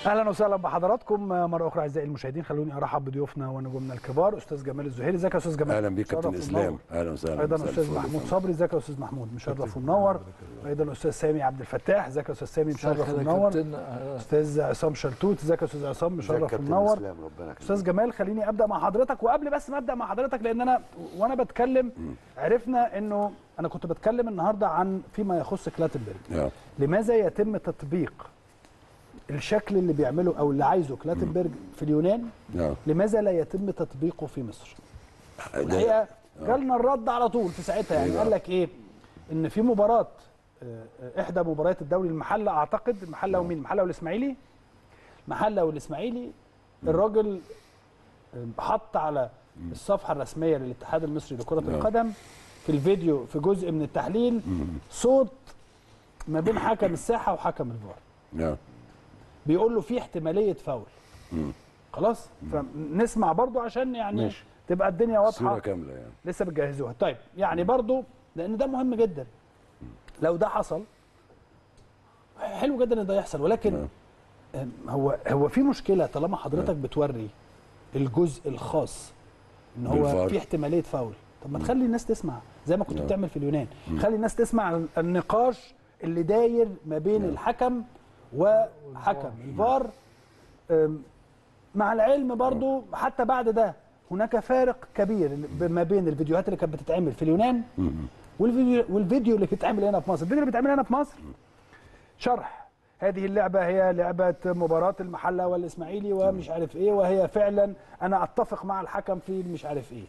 اهلا وسهلا بحضراتكم مره اخرى اعزائي المشاهدين خلوني ارحب بضيوفنا ونجومنا الكبار استاذ جمال الزهيري ازيك يا استاذ جمال اهلا بيك كابتن مشرف اسلام ومنور. اهلا وسهلا ايضا مساء استاذ الفل. محمود صبري ازيك يا استاذ محمود مشرف ومنور ايضا الاستاذ سامي عبد الفتاح ازيك يا استاذ سامي مشرف ومنور استاذ عصام شلتوت ازيك يا استاذ عصام مشرف ومنور استاذ جمال خليني ابدا مع حضرتك وقبل بس ما ابدا مع حضرتك لان انا وانا بتكلم عرفنا انه انا كنت بتكلم النهارده عن فيما يخص كلاتنبرج آه. لماذا يتم تطبيق الشكل اللي بيعمله او اللي عايزه كلاتنبرج في اليونان آه. لماذا لا يتم تطبيقه في مصر ده- الحقيقه جالنا الرد على طول في ساعتها يعني إيه قال بقى؟ لك ايه ان في مباراه آه، آه، احدى مباريات الدوري المحله اعتقد المحله ومين المحله والاسماعيلي المحله والاسماعيلي الراجل آه، حط على الصفحه الرسميه للاتحاد المصري لكره آه. القدم في الفيديو في جزء من التحليل صوت ما بين حكم الساحه وحكم الفار آه. بيقول له في احتماليه فاول مم. خلاص فنسمع برضو عشان يعني ماشي. تبقى الدنيا واضحه صوره كامله يعني لسه بتجهزوها طيب يعني برضو لان ده مهم جدا لو ده حصل حلو جدا ان ده يحصل ولكن نعم. آم، هو هو في مشكله طالما حضرتك بتوري الجزء الخاص ان هو بالفار. في احتماليه فاول طب ما تخلي الناس تسمع زي ما كنت نعم. بتعمل في اليونان خلي الناس تسمع النقاش اللي داير ما بين الحكم وحكم الفار أم، مع العلم برضو حتى بعد ده هناك فارق كبير ما بين الفيديوهات اللي كانت بتتعمل في اليونان والفيديو والفيديو اللي بيتعمل هنا في مصر الفيديو اللي بيتعمل هنا في مصر شرح هذه اللعبة هي لعبة مباراة المحلة والإسماعيلي ومش عارف إيه وهي فعلا أنا أتفق مع الحكم في مش عارف إيه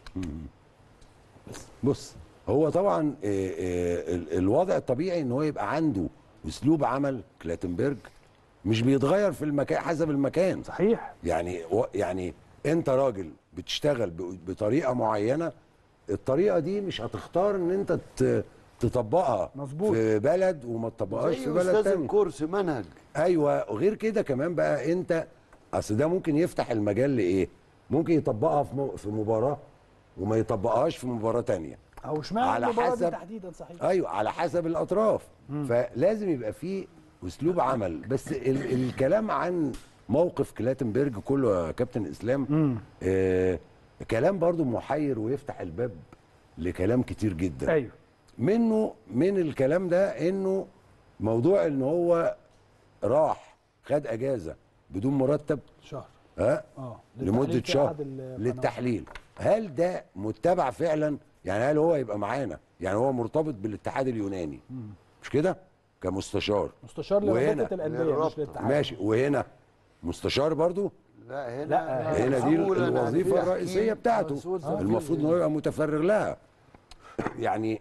بص هو طبعا آه، آه، ال- الوضع الطبيعي ان هو يبقى عنده اسلوب عمل كلاتنبرج مش بيتغير في المكان حسب المكان صحيح يعني و- يعني انت راجل بتشتغل ب- بطريقه معينه الطريقه دي مش هتختار ان انت ت- تطبقها مظبوط. في بلد وما تطبقهاش في زي بلد استاذ تاني الكورس منهج ايوه وغير كده كمان بقى انت اصل ده ممكن يفتح المجال لايه ممكن يطبقها في م- في مباراه وما يطبقهاش في مباراه تانية أو اشمعنى على المباراة دي حسب- تحديدا صحيح ايوه على حسب الاطراف فلازم يبقى في اسلوب عمل بس ال الكلام عن موقف كلاتنبرج كله يا كابتن اسلام آه كلام برضو محير ويفتح الباب لكلام كتير جدا أيوه منه من الكلام ده انه موضوع ان هو راح خد اجازه بدون مرتب شهر ها اه لمده للتحليل في شهر أحد القنوات. للتحليل هل ده متبع فعلا يعني هل هو يبقى معانا يعني هو مرتبط بالاتحاد اليوناني مش كده كمستشار مستشار وهنا لرابطة الأندية مش للرابطة. للاتحاد ماشي وهنا مستشار برضو لا هنا لا، هنا دي مسؤول عن الوظيفه التحكيم. الرئيسيه بتاعته مسؤول تنفيذي. المفروض ان هو يبقى متفرغ لها يعني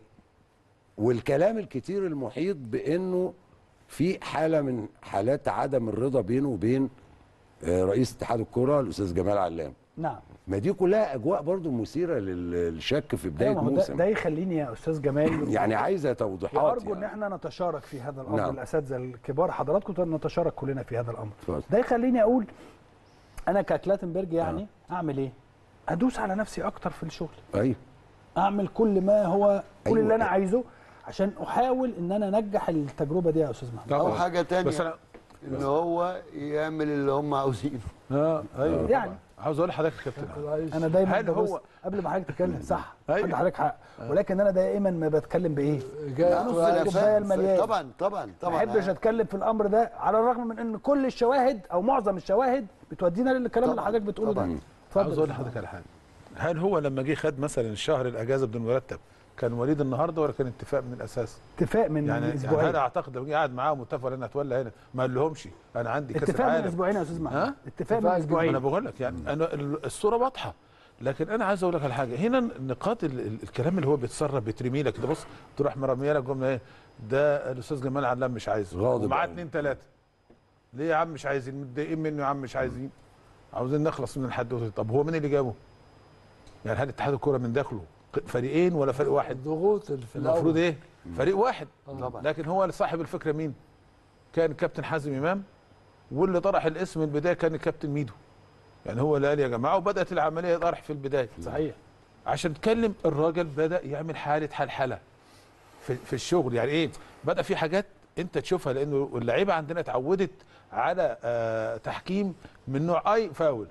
والكلام الكتير المحيط بانه في حاله من حالات عدم الرضا بينه وبين آه، رئيس اتحاد الكره الاستاذ جمال علام نعم ما دي كلها اجواء برضو مثيره لل- للشك في بدايه أيوة، ما هو ده, موسم ده يخليني يا أستاذ جمال يعني عايزه توضيحات وارجو ان يعني. احنا نتشارك في هذا الامر نعم. الاساتذه الكبار حضراتكم نتشارك كلنا في هذا الامر اتفضل. ده يخليني اقول انا ككلاتنبرج يعني اعمل ايه ادوس على نفسي اكتر في الشغل ايوه اعمل كل ما هو كل أيوة. اللي انا عايزه عشان احاول ان انا انجح التجربه دي يا استاذ محمد او حاجه تانية بس انا ان هو يعمل اللي هم عاوزينه اه ايوه يعني عاوز اقول لحضرتك يا كابتن انا دايما هل ببص هو- قبل ما حضرتك تتكلم صح أيوة. عند حضرتك حق ولكن انا دائما ما بتكلم بايه جاي نص أنا الكوبايه فاهم. المليان طبعا طبعا ما طبعا احبش اتكلم في الامر ده على الرغم من ان كل الشواهد او معظم الشواهد بتودينا للكلام اللي طبعاً، حضرتك بتقوله ده طبعاً. عاوز اقول اتفضل لحضرتك على حاجه هل هو لما جه خد مثلا الشهر الاجازه بدون مرتب كان وليد النهارده ولا كان اتفاق من الاساس؟ اتفاق من يعني يعني اسبوعين انا اعتقد لو جه قاعد معاهم واتفق ان انا اتولى هنا ما قال لهمش انا عندي كاس اتفاق من العالم اسبوعين يا استاذ محمد ها؟ اتفاق من ما انا اسبوعين بقول لك يعني انا ال- الصوره واضحه لكن انا عايز اقول لك على حاجه هنا نقاط ال- ال- الكلام اللي هو بيتسرب بيترمي لك كده بص تروح مرميه لك جمله ايه ده الاستاذ جمال علام مش عايزه غاضب ومعاه أوي. اثنين ثلاثه ليه يا عم مش عايزين متضايقين منه يا عم مش عايزين عاوزين نخلص من الحدوته طب هو مين اللي جابه؟ يعني هل اتحاد الكوره من داخله فريقين ولا فريق واحد؟ الضغوط اللي في المفروض الأول. ايه؟ فريق واحد طبعا لكن هو صاحب الفكره مين؟ كان كابتن حازم امام واللي طرح الاسم من البدايه كان الكابتن ميدو يعني هو اللي قال يا جماعه وبدات العمليه طرح في البدايه صحيح عشان نتكلم الراجل بدا يعمل حاله حلحله في, في الشغل يعني ايه بدا في حاجات انت تشوفها لانه اللعيبه عندنا اتعودت على آه تحكيم من نوع اي فاول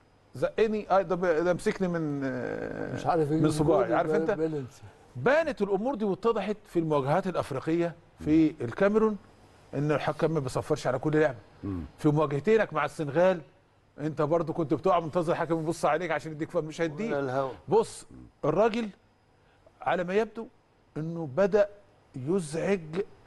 زقني اي ده ب- ده مسكني من آه مش عارف من صباعي عارف انت بلنس. بانت الامور دي واتضحت في المواجهات الافريقيه في الكاميرون ان الحكم ما بيصفرش على كل لعبه في مواجهتينك مع السنغال انت برضو كنت بتقع منتظر الحكم يبص عليك عشان يديك فاول مش هيديك ولا الهوا بص الراجل على ما يبدو انه بدا يزعج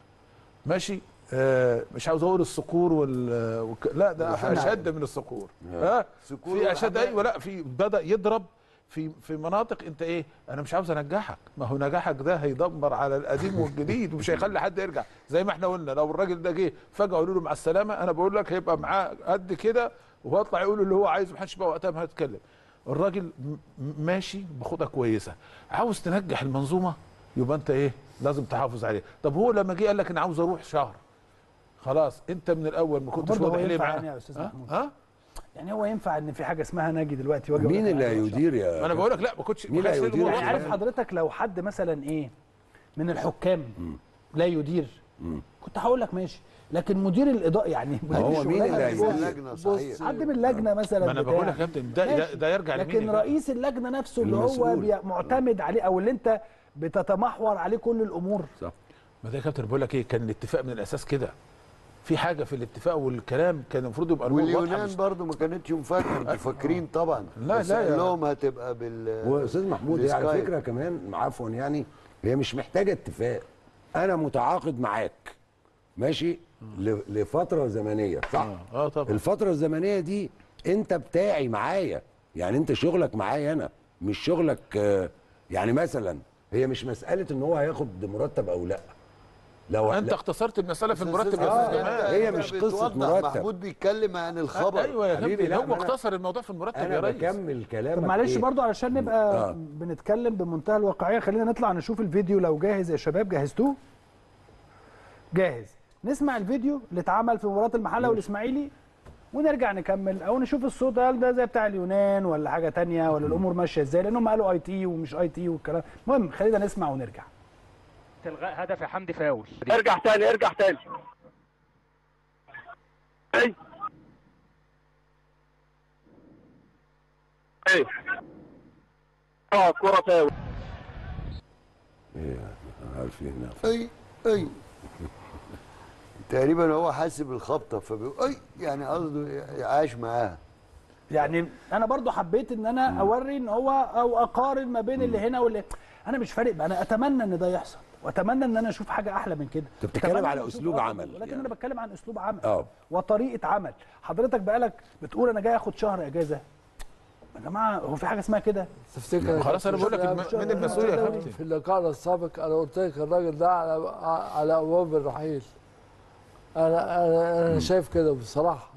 ماشي آه مش عاوز اقول الصقور وال والك- لا ده والحمام. اشد من الصقور ها صقور في اشد والحمام. ايوه لا في بدا يضرب في في مناطق انت ايه انا مش عاوز انجحك ما هو نجاحك ده هيدمر على القديم والجديد ومش هيخلي حد يرجع زي ما احنا قلنا لو الراجل ده جه فجاه قالوا له مع السلامه انا بقول لك هيبقى معاه قد كده وهو يطلع يقول اللي هو عايزه محدش بقى وقتها ما هيتكلم الراجل م- م- ماشي بخطى كويسه عاوز تنجح المنظومه يبقى انت ايه لازم تحافظ عليه طب هو لما جه قال لك انا عاوز اروح شهر خلاص انت من الاول ما كنتش برضه هو واضح ليه ينفع معاه يعني يا أستاذ ها؟ محمود. ها يعني هو ينفع ان في حاجه اسمها ناجي دلوقتي واجي مين أقول لك اللي أنا عايز أروح هيدير يا ما انا بقول لك لا ما كنتش مين ما كانش اللي ليه هيدير يعني الموضوع. عارف حضرتك لو حد مثلا ايه من الحكام لا يدير كنت هقول لك ماشي لكن مدير الاداره يعني مدير هو مين الشغلانة اللي هو هيدير؟ اللجنه صحيح حد من اللجنه مثلا ما انا بتاع. بقول لك يا كابتن ده ده, ماشي. ده يرجع لمين لكن يا رئيس اللجنه نفسه اللي هو المسؤول. بي- معتمد عليه او اللي انت بتتمحور عليه كل الامور صح ما ده يا كابتن بقول لك ايه كان الاتفاق من الاساس كده في حاجه في الاتفاق والكلام كان المفروض يبقى الأمور واضحة واليونان مش- برضو ما كانتش مفكر انتوا فاكرين طبعا لا، بس لا يا- قال لهم هتبقى بال واستاذ محمود هي على بالسكايب. فكره كمان عفوا يعني هي مش محتاجه اتفاق انا متعاقد معاك ماشي ل- لفتره زمنيه صح اه, آه طبعا الفتره الزمنيه دي انت بتاعي معايا يعني انت شغلك معايا انا مش شغلك آه، يعني مثلا هي مش مساله ان هو هياخد مرتب او لا لو انت لا اختصرت المساله في المرتب آه، يا استاذ أنت- جمال هي أنت مش قصة بتوضح، مرتب. محمود بيتكلم عن الخبر ايوه يا حبيبي، كابتن لا، هو ما أنا- اختصر الموضوع في المرتب انا يا ريس بكمل كلامك طب معلش إيه؟ برضو علشان نبقى آه. بنتكلم بمنتهى الواقعيه خلينا نطلع نشوف الفيديو لو جاهز يا شباب جهزتوه جاهز نسمع الفيديو اللي اتعمل في مباراه المحله والاسماعيلي ونرجع نكمل او نشوف الصوت هل ده زي بتاع اليونان ولا حاجه تانية ولا الامور ماشيه ازاي لانهم قالوا اي تي ومش اي تي والكلام المهم خلينا نسمع ونرجع الغاء هدف يا حمدي فاول ارجع تاني ارجع تاني اي اي اه كرة فاول إيه، عارفين اي اي تقريبا هو حاسب الخبطه فبيقول اي يعني قصده عاش معاها يعني انا برضو حبيت ان انا اوري ان هو او اقارن ما بين اللي هنا واللي انا مش فارق بقى انا اتمنى ان ده يحصل واتمنى ان انا اشوف حاجه احلى من كده أنت بتتكلم أتمنى على إن أشوف أسلوب أفضل، عمل ولكن يعني. انا بتكلم عن اسلوب عمل اه وطريقه عمل حضرتك بقالك بتقول انا جاي اخد شهر اجازه يا جماعه هو في حاجه اسمها كده تفتكر خلاص انا بقول لك الم- من المسؤول يا كابتن في اللقاء السابق انا قلت لك الراجل ده على على ابواب الرحيل انا انا انا شايف كده بصراحه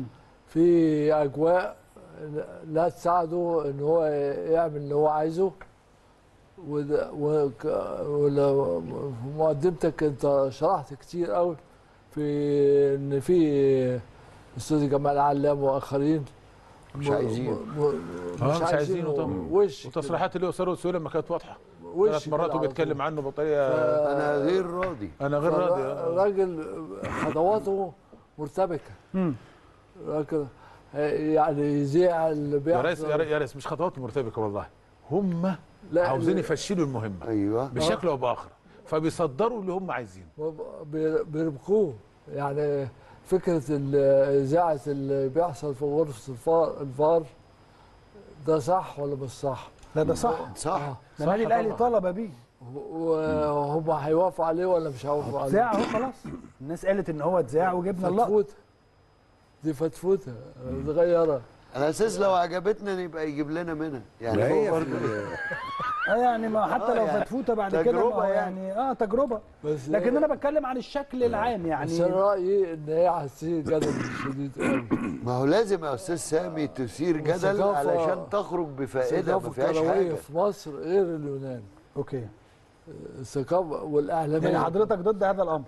في اجواء لا تساعده ان هو يعمل اللي هو عايزه وده- وك- ول- في مقدمتك انت شرحت كتير قوي في ان في استاذ جمال علام واخرين مش م- عايزين. م- م- آه، مش عايزينه طبعا. وش والتصريحات اللي وصلوا سهوله ما كانت واضحه وش ثلاث مرات كده على وبيتكلم طول. عنه بطريقه انا غير راضي انا غير راضي آه. الراجل خطواته مرتبكه راجل يعني يذيع اللي يا ريس بيحصل يا ريس- يا ريس مش خطوات مرتبكه والله هم لا، عاوزين ال- يفشلوا المهمه ايوه بشكل او باخر فبيصدروا اللي هم عايزينه بي- بيربكوه يعني فكره ال- اذاعه اللي بيحصل في غرفه الفار, الفار ده صح ولا مش صح؟ لا ده صح صح ده النادي الاهلي طبعاً. طلب بيه وهم هيوافقوا عليه ولا مش هيوافقوا عليه؟ اتذاع اهو خلاص الناس قالت ان هو اتذاع وجبنا اللقطه فتفوته دي فتفوته صغيره على اساس لو عجبتنا يبقى يجيب لنا منها ما يعني هي هو برضه اه يعني ما حتى آه لو يعني فتفوته بعد كده ما تجربة هو يعني. يعني اه تجربه بس لكن انا بتكلم عن الشكل العام بس يعني انا رايي ان هي هتثير جدل شديد قوي ما هو لازم يا استاذ سامي تثير جدل والثقافة- علشان تخرج بفائده ما الثقافه فيهاش الكرويه حاجه في مصر غير اليونان اوكي الثقافه والاعلاميه يعني حضرتك ضد هذا الامر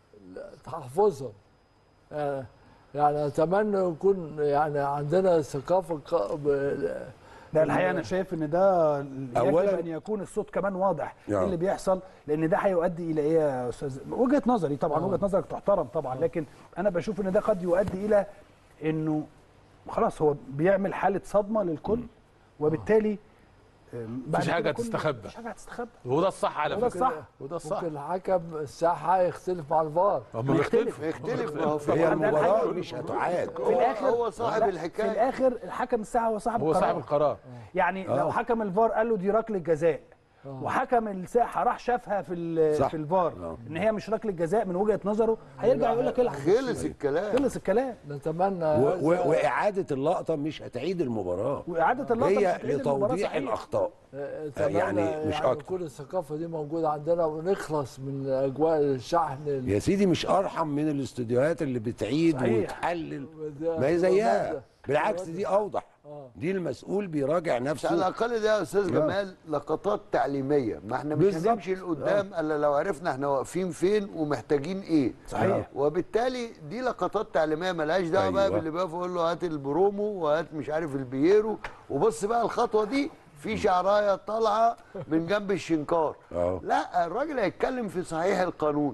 تحفظها يعني يعني اتمنى يكون يعني عندنا ثقافه ق- ب- ده الحقيقه انا شايف ان ده يجب أولاً- ان يكون الصوت كمان واضح نعم. ايه اللي بيحصل لان ده هيؤدي الى ايه يا استاذ وجهه نظري طبعا وجهه نظرك تحترم طبعا لكن انا بشوف ان ده قد يؤدي الى انه خلاص هو بيعمل حاله صدمه للكل وبالتالي آم، بعد مفيش حاجة كده كل- هتستخبى. مفيش حاجه هتستخبى وده الصح على وده فكره الصح وده الصح ممكن الحكم الساحه يختلف مع الفار هم بيختلف. بيختلفوا يختلف ما هو في هي طبعاً ده المباراه الحقيقة. مش هتعاد في الاخر هو صاحب لا، الحكاية. في الاخر الحكم الساعه هو صاحب هو القرار صاحب القرار يعني آه. لو حكم الفار قال له دي ركله جزاء وحكم الساحه راح شافها في ال- صح. في الفار آه. ان هي مش ركله جزاء من وجهه نظره هيرجع يقول لك العب خلص الكلام خلص الكلام نتمنى و- هذا- و- واعاده اللقطه مش هتعيد المباراه واعاده اللقطه مش هي هتعيد المباراة لتوضيح صحيح. الاخطاء نتمنى يعني مش أكتر. تكون الثقافه دي موجوده عندنا ونخلص من اجواء الشحن ال- يا سيدي مش ارحم من الاستوديوهات اللي بتعيد صحيح. وتحلل ده- ما هي زيها ده- بالعكس دي اوضح آه. دي المسؤول بيراجع على نفسه الاقل ده يا استاذ جمال لقطات تعليميه ما احنا مش بالظبط. هنمشي لقدام الا لو عرفنا احنا واقفين فين ومحتاجين ايه صحيح. وبالتالي دي لقطات تعليميه ملهاش دعوه بقى أيوة. باللي بقى يقول له هات البرومو وهات مش عارف البييرو وبص بقى الخطوه دي في شعرايه طالعه من جنب الشنكار أهو. لا الراجل هيتكلم في صحيح القانون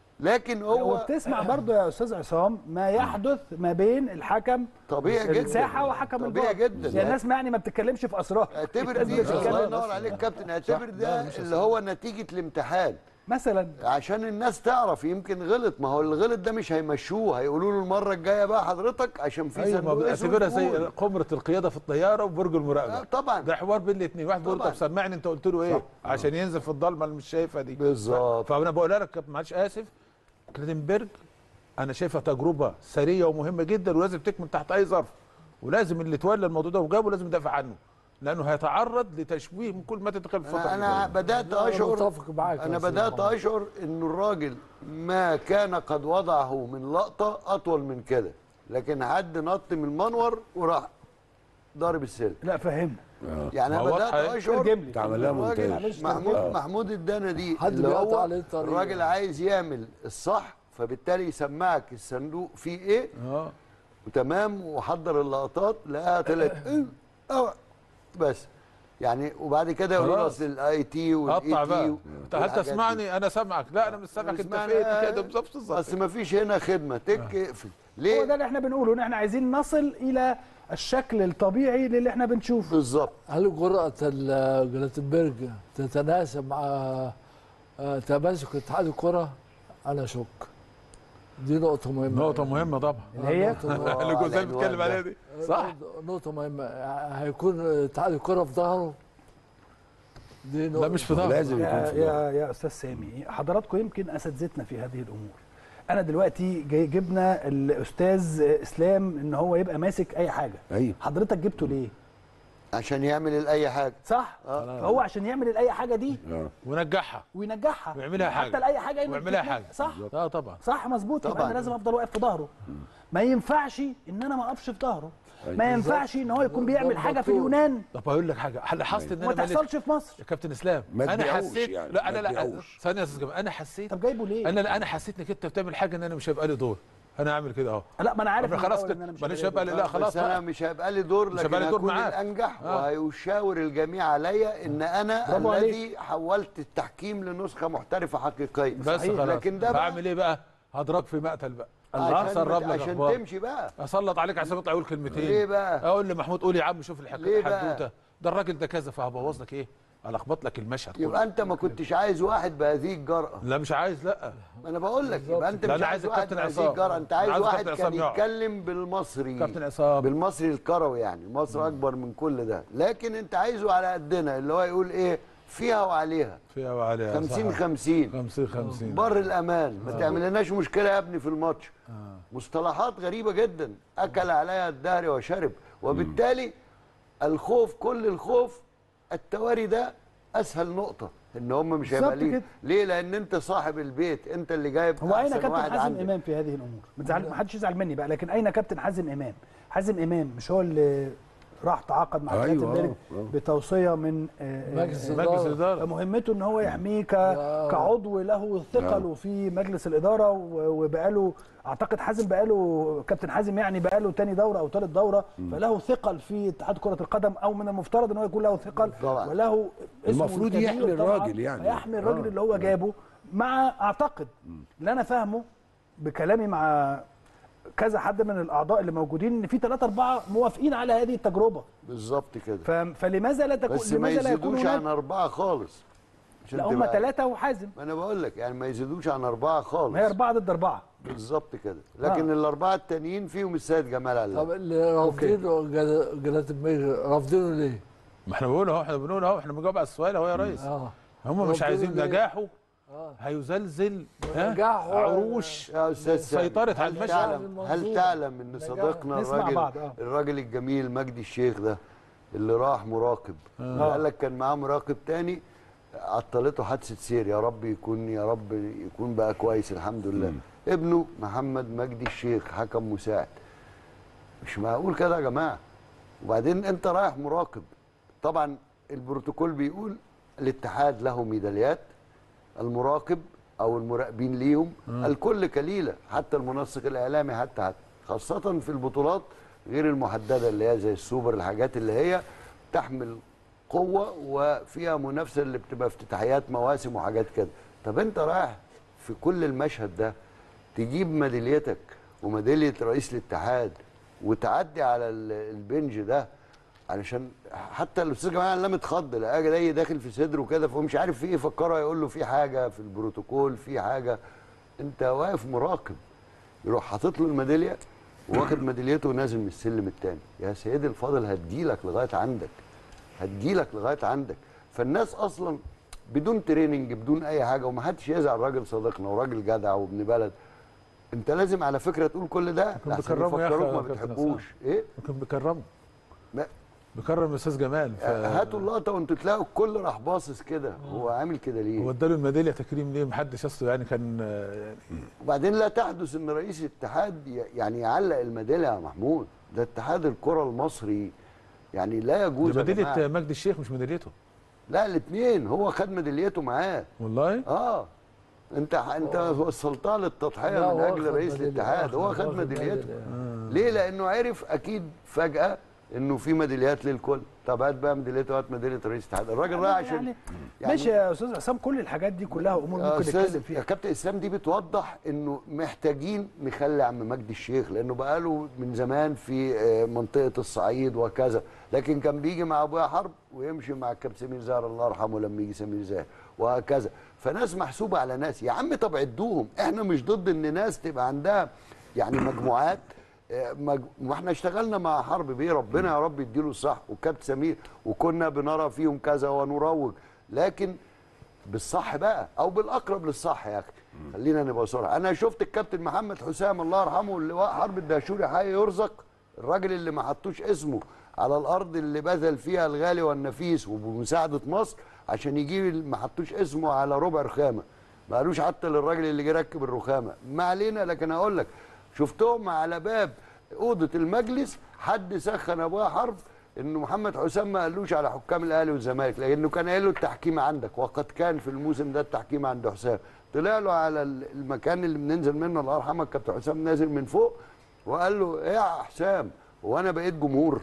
لكن هو وبتسمع برضو يا استاذ عصام ما يحدث ما بين الحكم طبيعي جدا الساحه وحكم طبيعي الفار جدا يعني الناس يعني ما بتتكلمش في اسرار اعتبر الناس دي بتتكلم الله بس. ينور عليك كابتن اعتبر ده اللي هو نتيجه الامتحان مثلا عشان الناس تعرف يمكن غلط ما هو الغلط ده مش هيمشوه هيقولوا له المره الجايه بقى حضرتك عشان في ايوه ما صندوق اسود بعتبرها زي قول. قمره القياده في الطياره وبرج آه، المراقبه طبعا ده حوار بين الاثنين واحد بيقول طبعاً. طب سمعني انت قلت له ايه عشان ينزل في الضلمه اللي مش شايفها دي بالظبط. فانا بقول لك كابتن معلش اسف كليتنبرج انا شايفها تجربه ثريه ومهمه جدا ولازم تكمل تحت اي ظرف ولازم اللي تولى الموضوع ده وجابه لازم يدافع عنه لانه هيتعرض لتشويه من كل ما تتخيل في الفتره انا, أنا الجاية. بدات أنا اشعر متفق معاك يا انا أستاذ بدات محمد. اشعر انه الراجل ما كان قد وضعه من لقطه اطول من كده لكن حد نط من المنور وراح ضارب السلك لا فهمنا يعني ما انا هو بدات واضحة. اشعر ترجم لي تعمل لها الراجل مونتاج محمود محمود الدانا دي حد اللي بيقطع هو عليه الطريق. الراجل عايز يعمل الصح فبالتالي يسمعك الصندوق فيه ايه اه وتمام وحضر اللقطات لقاها طلعت إيه، أوه، بس يعني وبعد كده يقولوا له خلاص. اصل الاي تي والاي قطع بقى تي انت هل تسمعني انا سامعك لا انا مش سامعك انت فين كده بالظبط بالظبط اصل ما فيش هنا خدمه تك اقفل هو ده ليه اللي احنا بنقوله ان احنا عايزين نصل الى الشكل الطبيعي للي احنا بنشوفه بالظبط هل جرأة ال- جلاتنبرج تتناسب مع آه، تماسك اتحاد الكرة؟ أنا شك. دي نقطة مهمة. نقطه مهمه طبعا اللي هي نقطة مهمة. اللي جوزيف العنوان بيتكلم ده. عليها دي صح نقطة مهمة هيكون اتحاد الكرة في ظهره؟ دي نقطة لا مش في ظهر لازم يكون يا في ظهر. يا يا استاذ سامي حضراتكم يمكن اساتذتنا في هذه الامور انا دلوقتي جاي جبنا الاستاذ اسلام ان هو يبقى ماسك اي حاجه ايوه حضرتك جبته ليه عشان يعمل اي حاجه صح فهو عشان يعمل الاي حاجه دي آه. ونجحها وينجحها ويعملها حاجة. حتى لاي حاجه يعمل ويعملها فكرة. حاجة. صح اه طبعا صح مظبوط يبقى طبعاً. انا لازم افضل واقف في ظهره ما ينفعش ان انا ما اقفش في ظهره ما ينفعش ان هو يكون بيعمل حاجه في اليونان طب اقول لك حاجه هل لاحظت ان وما انا مليت تحصلش في مصر يا كابتن اسلام ما انا تبيعوش حسيت يعني، لا ما انا لا تبيعوش. ثانيه يا استاذ جمال انا حسيت طب جايبه ليه انا انا حسيت انك انت بتعمل حاجه ان انا مش هيبقى لي دور انا اعمل كده اهو لا ما انا عارف طب من خلاص الأول كده إن أنا مش ماليش هبقى هيبقى لي لا خلاص بس انا بقى. مش هيبقى لي دور مش لكن هيبقى لي دور هكون معاك. الانجح آه. وهيشاور الجميع عليا ان انا برافو عليك. الذي حولت التحكيم لنسخه محترفه حقيقيه بس خلاص لكن ده بقى بعمل ايه بقى هضرب في مقتل بقى عشان, اسرب لك عشان أخبار. تمشي بقى اسلط عليك عشان يطلع يقول كلمتين ليه بقى؟ اقول لمحمود قول يا عم شوف ليه الحكايه بقى؟ الحدوته ده الراجل ده كذا فهبوظ لك ايه الخبط لك المشهد كله يبقى انت ما كنتش عايز واحد بهذه الجرأه لا مش عايز لا ما انا بقول لك يبقى انت لا، مش أنا عايز عايز واحد الكابتن بهذه عصام. الجرأه انت أنا عايز عايز واحد الكابتن كان عصام يقعد. يتكلم بالمصري كابتن عصام بالمصري الكروي يعني مصر اكبر من كل ده لكن انت عايزه على قدنا اللي هو يقول ايه فيها وعليها فيها وعليها 50 صح. 50 50 50 بر الامان ما تعملناش مشكله يا ابني في الماتش مصطلحات غريبه جدا اكل عليها الدهر وشرب وبالتالي الخوف كل الخوف التواري ده اسهل نقطه ان هم مش هيبقى بالظبط ليه كده. ليه لان انت صاحب البيت انت اللي جايب هو اين أحسن كابتن واحد حازم عندك. امام في هذه الامور ما تزعل- ما حدش يزعل مني بقى لكن اين كابتن حازم امام حازم امام مش هو اللي راح تعاقد مع أيوة، كلاتنبرج آه. بتوصيه من آه، مجلس آه، مجلس الإدارة. الاداره مهمته ان هو يحميه ك... آه. كعضو له ثقل في مجلس الاداره و- وبقاله اعتقد حازم بقاله كابتن حازم يعني بقاله تاني دوره او ثالث دوره فله ثقل في اتحاد كره القدم او من المفترض ان هو يكون له ثقل طبعا. وله اسمه المفروض الكبير يحمي طبعاً، الراجل يعني. فيحمي الراجل آه. اللي هو جابه مع اعتقد اللي انا فاهمه بكلامي مع كذا حد من الاعضاء اللي موجودين ان في ثلاثه اربعه موافقين على هذه التجربه بالظبط كده ف... فلماذا لا تكون بس ما لماذا لا يكون يزيدوش هناك عن اربعه خالص عشان لا هم تبقى- ثلاثه وحازم ما انا بقول لك يعني ما يزيدوش عن اربعه خالص ما هي اربعه ضد اربعه بالظبط كده لكن الاربعه التانيين فيهم السيد جمال طب علام اللي رافضينه جل- جلاتنبرج رافضينه ليه؟ ما احنا بنقول اهو احنا بنقول اهو احنا بنجاوب على السؤال اهو يا ريس اه هم مش رافضينه عايزين ليه؟ نجاحه اه هيزلزل ها؟ نجاحه- عروش يا استاذ سامي، سيطرت على هل المشهد. تعلم هل المنظومة. تعلم ان نجاح. صديقنا نسمع الراجل بعض، آه. الراجل الجميل مجدي الشيخ ده اللي راح مراقب قال لك كان معاه مراقب تاني عطلته حادثه سير يا رب يكون يا رب يكون بقى كويس الحمد لله ابنه محمد مجدي الشيخ حكم مساعد مش معقول كده يا جماعه وبعدين انت رايح مراقب طبعا البروتوكول بيقول الاتحاد له ميداليات المراقب او المراقبين ليهم الكل كليله حتى المنسق الاعلامي حتى حتى خاصه في البطولات غير المحدده اللي هي زي السوبر الحاجات اللي هي تحمل قوه وفيها منافسه اللي بتبقى افتتاحيات مواسم وحاجات كده طب انت رايح في كل المشهد ده تجيب ميداليتك وميداليه رئيس الاتحاد وتعدي على ال- البنج ده علشان حتى الاستاذ جمال علام اتخض لقى جاي داخل في صدره كده فهو مش عارف في ايه فكره يقول له في حاجه في البروتوكول في حاجه انت واقف مراقب يروح حاطط له الميداليه واخد ميداليته ونازل من السلم الثاني يا سيدي الفاضل هتجيلك لغايه عندك هتجيلك لغايه عندك فالناس اصلا بدون تريننج بدون اي حاجه ومحدش يزعل راجل صديقنا وراجل جدع وابن بلد انت لازم على فكره تقول كل ده كان لحسن بيكرمه يا أخي يفكروك ما يا كابتن بتحبوش ايه ممكن بيكرمه ما- بيكرم الاستاذ جمال ف... هاتوا اللقطه وانتوا تلاقوا الكل راح باصص كده هو عامل كده هو ليه اداله الميداليه تكريم ليه محدش اصله يعني كان آه، يعني وبعدين لا تحدث ان رئيس الاتحاد ي- يعني يعلق الميداليه يا محمود ده اتحاد الكره المصري يعني لا يجوز دي يا ميداليه جماعة. مجدي الشيخ مش ميداليته لا الاثنين هو خد ميداليته معاه والله اه انت انت وصلتها للتضحيه لا، من هو اجل خد رئيس ميدالية. الاتحاد هو آه، خد واخد ميداليته ميدالية. ليه لانه عرف اكيد فجاه انه في ميداليات للكل طب هات بقى ميداليته هات ميداليه رئيس الاتحاد الراجل راح عشان يعني ماشي يا استاذ عصام كل الحاجات دي كلها امور يا ممكن استاذ نتكلم يا فيها كابتن اسلام دي بتوضح انه محتاجين نخلي عم مجدي الشيخ لانه بقاله من زمان في آه، منطقه الصعيد وكذا لكن كان بيجي مع ابويا حرب ويمشي مع الكابتن سمير زاهر الله يرحمه لما يجي سمير زاهر وهكذا فناس محسوبه على ناس يا عم طب عدوهم احنا مش ضد ان ناس تبقى عندها يعني مجموعات آه، مج... واحنا اشتغلنا مع حرب بيه ربنا يا رب يديله الصح وكابتن سمير وكنا بنرى فيهم كذا ونروج لكن بالصح بقى او بالاقرب للصح يا اخي خلينا نبقى صراحه انا شفت الكابتن محمد حسام الله يرحمه اللواء حرب الدهشوري حي يرزق الراجل اللي ما حطوش اسمه على الارض اللي بذل فيها الغالي والنفيس وبمساعده مصر عشان يجيب ما حطوش اسمه على ربع رخامه ما قالوش حتى للراجل اللي جه ركب الرخامه ما علينا لكن اقول لك شفتهم على باب اوضه المجلس حد سخن ابويا حرب انه محمد حسام ما قالوش على حكام الاهلي والزمالك لانه كان قايل له التحكيم عندك وقد كان في الموسم ده التحكيم عند حسام طلع له على المكان اللي بننزل منه الله يرحمك كابتن حسام نازل من فوق وقال له ايه يا حسام هو انا بقيت جمهور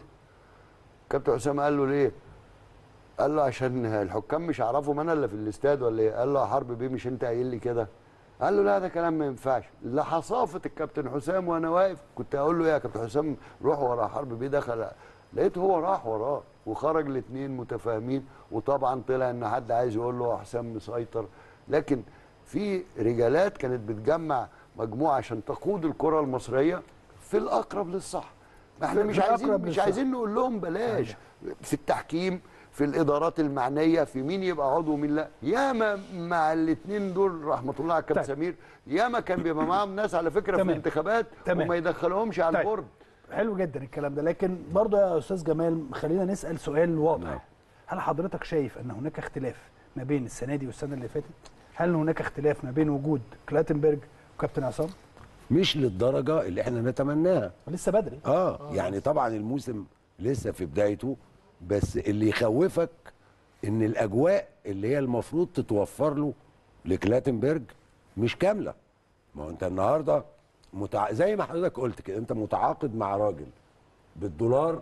كابتن حسام قال له ليه قال له عشان الحكام مش هيعرفوا انا الا في الاستاد ولا ايه قال له يا حرب بيه مش انت قايل لي كده قال له لا ده كلام ما ينفعش لحصافه الكابتن حسام وانا واقف كنت اقول له ايه يا كابتن حسام روح ورا حرب بيه دخل لقيته هو راح وراه وخرج الاثنين متفاهمين وطبعا طلع ان حد عايز يقول له حسام مسيطر لكن في رجالات كانت بتجمع مجموعه عشان تقود الكره المصريه في الاقرب للصح ما احنا في- مش في عايزين الأقرب مش للصح. عايزين نقول لهم بلاش في التحكيم في الادارات المعنيه في مين يبقى عضو ومين لا ياما مع الاثنين دول رحمه الله على الكابتن طيب. سمير ياما كان بيبقى معاهم ناس على فكره في تمام. الانتخابات تمام. وما يدخلهمش على طيب. البورد حلو جدا الكلام ده لكن برضه يا استاذ جمال خلينا نسال سؤال واضح نعم. هل حضرتك شايف ان هناك اختلاف ما بين السنه دي والسنه اللي فاتت هل هناك اختلاف ما بين وجود كلاتنبرج وكابتن عصام مش للدرجه اللي احنا نتمناها لسه بدري اه يعني طبعا الموسم لسه في بدايته بس اللي يخوفك ان الاجواء اللي هي المفروض تتوفر له لكلاتنبرج مش كامله ما هو انت النهارده متع... زي ما حضرتك قلت كده انت متعاقد مع راجل بالدولار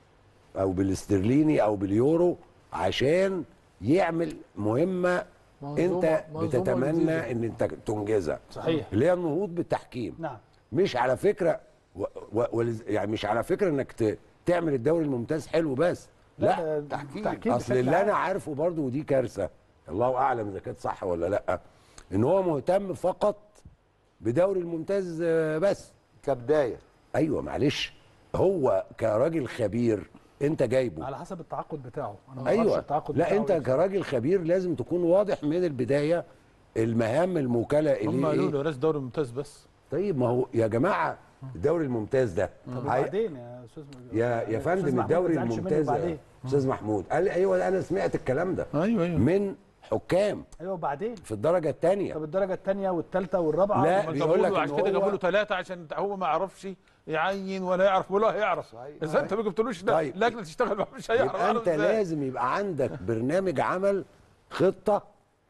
او بالاسترليني او باليورو عشان يعمل مهمه منظومة- انت منظومة بتتمنى جديدة. ان انت تنجزها صحيح. اللي هي النهوض بالتحكيم نعم مش على فكره و... و... ولز- يعني مش على فكره انك ت... تعمل الدوري الممتاز حلو بس لا, ده تحكيم. تحكيم اصل بشكل اللي انا عام. عارفه برضو ودي كارثه الله اعلم اذا كانت صح ولا لا ان هو مهتم فقط بدوري الممتاز آه، بس كبدايه ايوه معلش هو كراجل خبير انت جايبه على حسب التعاقد بتاعه انا ما أعرفش ايوه التعاقد لا بتاعه انت إيه. كراجل خبير لازم تكون واضح من البدايه المهام الموكله هم اليه قالوا إيه؟ له رئيس دوري ممتاز بس طيب ما هو يا جماعه الدوري الممتاز ده طب هي- وبعدين يا استاذ يا يا أستاذ فندم محمود الدوري ما تزعلش مني الممتاز وبعدين يا استاذ محمود قال لي ايوه انا سمعت الكلام ده ايوه ايوه من حكام ايوه وبعدين في الدرجه الثانيه طب الدرجه الثانيه والثالثه والرابعه لا، ما بيقول جابوا لك له إن عشان كده هو- جابوا له ثلاثه عشان هو ما يعرفش يعين ولا يعرف ولا هيعرف صحيح. اذا انت ما جبتلوش ده طيب. لجنه تشتغل معاه مش هيعرف يبقى يعرف انت إزاي. لازم يبقى عندك برنامج عمل خطه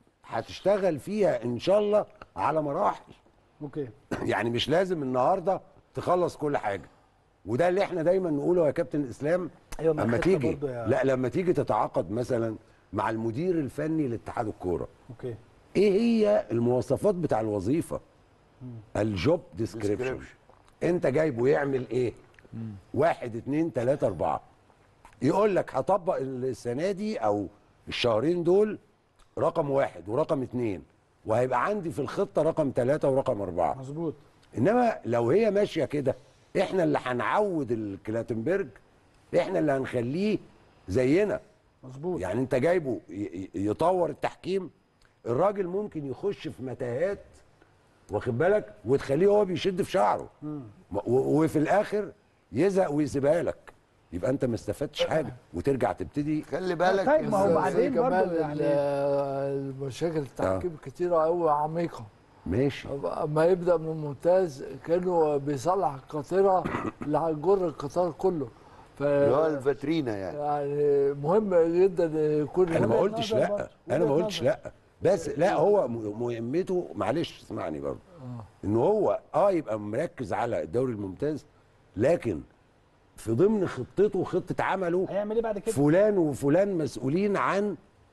هتشتغل فيها ان شاء الله على مراحل اوكي يعني مش لازم النهارده تخلص كل حاجه وده اللي احنا دايما نقوله يا كابتن اسلام أيوة، ما اما الخطة تيجي برضو يا- لا لما تيجي تتعاقد مثلا مع المدير الفني لاتحاد الكوره اوكي ايه هي المواصفات بتاع الوظيفه الجوب ديسكريبشن Description. انت جايبه يعمل ايه واحد اتنين تلاته اربعه يقول لك هطبق السنه دي او الشهرين دول رقم واحد ورقم اتنين وهيبقى عندي في الخطه رقم ثلاثه ورقم اربعه مظبوط انما لو هي ماشيه كده احنا اللي هنعود الكلاتنبرج احنا اللي هنخليه زينا مظبوط يعني انت جايبه ي- ي- يطور التحكيم الراجل ممكن يخش في متاهات واخد بالك وتخليه هو بيشد في شعره م- و- وفي الاخر يزهق ويسيبها لك يبقى انت ما استفدتش حاجه وترجع تبتدي خلي بالك طيب، ما هو إن- بعدين زي كمان برضو يعني- ال- المشاكل التحكيم كتيرة قوي عميقة ماشي اما يبدا من ممتاز كانه بيصلح القاطره اللي هتجر القطار كله ف اللي هو الفاترينا يعني يعني مهم جدا يكون انا ما وجهة قلتش نظر لا برضه، انا ما وجهة قلتش نظر. لا بس لا هو م- مهمته معلش اسمعني برضه ان هو اه يبقى مركز على الدوري الممتاز لكن في ضمن خطته خطه عمله هيعمل ايه بعد كده فلان وفلان مسؤولين عن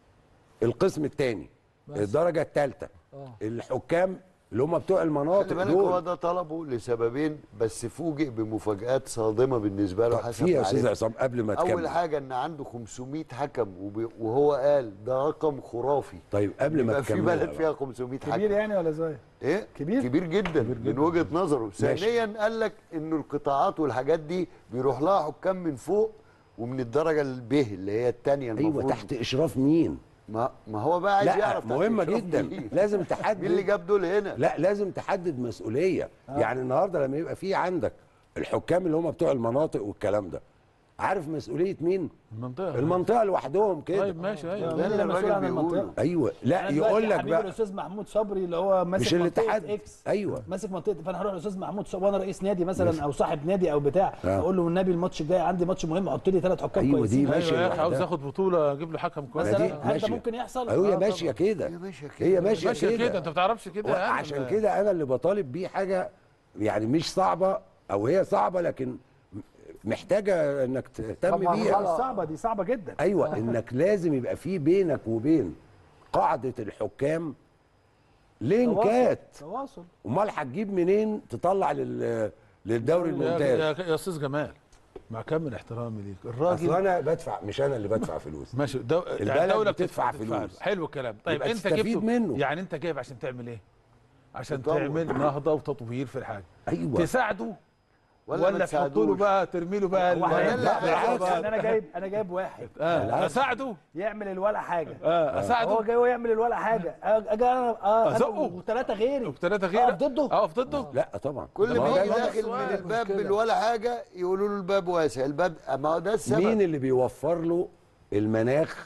القسم الثاني الدرجه الثالثه آه. الحكام اللي هم بتوع خلي المناطق بالك هو دول ده طلبه لسببين بس فوجئ بمفاجآت صادمه بالنسبه له طب حسب في يا ما استاذ عرف. عصام قبل ما اول تكمل حاجه ان عنده 500 حكم وب- وهو قال ده رقم خرافي طيب قبل ما يبقى في تكمل بلد فيها 500 كبير حكم يعني ولا صغير ايه كبير؟ كبير جدا من وجهه نظره ماشي. ثانيا قال لك انه القطاعات والحاجات دي بيروح لها حكام من فوق ومن الدرجه الب اللي هي الثانيه ايوه المفروض تحت اشراف مين ما, ما هو بقى عايز لا يعرف تحت مهمه إشراف جدا مين. لازم مين اللي تحدد جاب دول هنا لا لازم تحدد مسؤوليه آه. يعني النهارده لما يبقى في عندك الحكام اللي هم بتوع المناطق والكلام ده عارف مسؤوليه مين المنطقه المنطقه لوحدهم كده طيب ماشي ايوه مين اللي مسؤول عن الراجل المنطقه بيقوله. ايوه لا أنا دلوقتي يقول لك حبيبي بقى الاستاذ محمود صبري اللي هو ماسك مش منطقة الاتحاد. اكس أيوة. ماسك منطقه فانا هروح للاستاذ محمود صبري وانا رئيس نادي مثلا او صاحب نادي او بتاع آه. اقول له والنبي الماتش الجاي عندي ماتش مهم حط لي ثلاث حكام أيوة، دي كويسين ماشية ايوه يا اخي عاوز لوحدها. ياخد بطوله اجيب له حكم كويس ما دي مثلا هل ده ماشية. ممكن يحصل؟ هي آه، ماشيه طبعاً. كده هي ماشيه كده هي ماشيه ماشي كده كده انت ما بتعرفش كده يعني عشان كده انا اللي بطالب بيه حاجه يعني مش صعبه او هي صعبه لكن محتاجه انك تهتم طبعاً بيها غلط. صعبه دي صعبه جدا ايوه انك لازم يبقى في بينك وبين قاعده الحكام لينكات تواصل امال هتجيب منين تطلع لل للدوري يا, الممتاز يا, يا استاذ جمال مع كامل احترامي ليك اصل الراجل انا بدفع مش انا اللي بدفع فلوس ماشي دو... يعني البلد الدوله بتدفع بتدفع فلوس. حلو الكلام طيب يبقى انت تستفيد جبته منه. يعني انت جايب عشان تعمل ايه عشان تطور. تعمل نهضه وتطوير في الحاجه ايوه تساعده ولا ما ولا تحط له تساعدوش. بقى ترمي له بقى واحد ال- لا، لا بالعكس. بالعكس يعني انا جايب انا جايب واحد آه. اساعده يعمل الولا حاجه آه. هو اساعده جاي هو يعمل الولا حاجه اجي انا اه أزقه. وثلاثه غيري وثلاثه غير اقف ضده اقف ضده لا طبعا كل ما ما هو يجي ده- داخل السؤال. من الباب مشكلة. بالولا حاجه يقولوا له الباب واسع الباب ما هو ده السبب مين اللي بيوفر له المناخ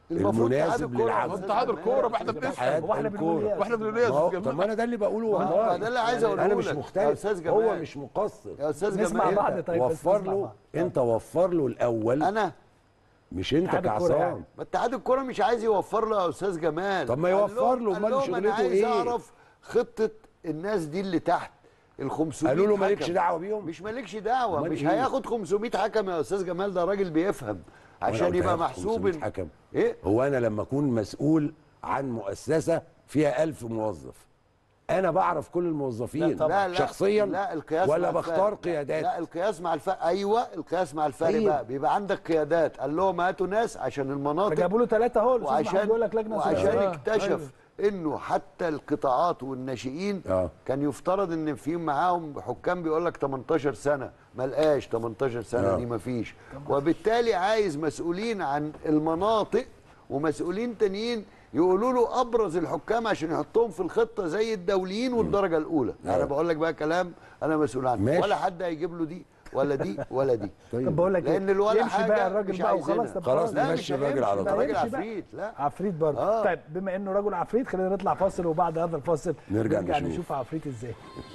المفروض اتحاد المناسب الكرة للعب يا أستاذ اتحاد جمال. الكوره ما احنا بنفهم اتحاد هو احنا بنقول الكورة. ايه واحنا بنقول ايه ما يا هو- أستاذ طب جمال؟ ما انا ده اللي بقوله ما والله ده اللي عايز اقوله انا مش لك. يا مختلف استاذ هو جمال مش مقصر يا استاذ نسمع جمال بعض طيب بس وفر نسمع له بعض. انت وفر له الاول انا مش انت اتحاد الكورة يعني. كعصام ما اتحاد الكرة مش عايز يوفر له يا استاذ جمال طب ما قال يوفر لهم- له، قال أمال لهم شغلته انا عايز إيه؟ اعرف خطة الناس دي اللي تحت ال 500 قالوا له مالكش حكم. دعوه بيهم مش مالكش دعوه أمال مش إيه؟ هياخد 500 حكم يا استاذ جمال ده راجل بيفهم وأنا عشان قلت يبقى هياخد محسوب 500 إن- حكم ايه هو انا لما اكون مسؤول عن مؤسسه فيها ألف موظف انا بعرف كل الموظفين لا لا شخصيا لا القياس ولا مع بختار الفرق. قيادات لا القياس مع الفرق ايوه القياس مع الفرق طيب. بقى بيبقى عندك قيادات قال لهم هاتوا ناس عشان المناطق فجابوا له ثلاثه اهو الاستاذ محمود وعشان بيقول لك لجنه وعشان ثلاثية. اكتشف انه حتى القطاعات والناشئين آه. كان يفترض ان في معاهم حكام بيقول لك 18 سنه ما لقاش 18 سنه آه. دي ما فيش وبالتالي عايز مسؤولين عن المناطق ومسؤولين تانيين يقولوا له ابرز الحكام عشان يحطهم في الخطه زي الدوليين والدرجه الاولى آه. انا بقول لك بقى كلام انا مسؤول عنه ماشي. ولا حد هيجيب له دي ولا دي ولا دي طيب. طب بقول لك لان ايه الولا يمشي حاجه بقى الراجل مش بقى وخلاص عايزينها. طب خلاص لا نمشي مش الراجل على هيمشي، ده طول. راجل يمشي بقى. عفريت لا عفريت برضه آه. طيب بما انه رجل عفريت خلينا نطلع فاصل وبعد هذا الفاصل نرجع نرجع نشوف. نشوف عفريت ازاي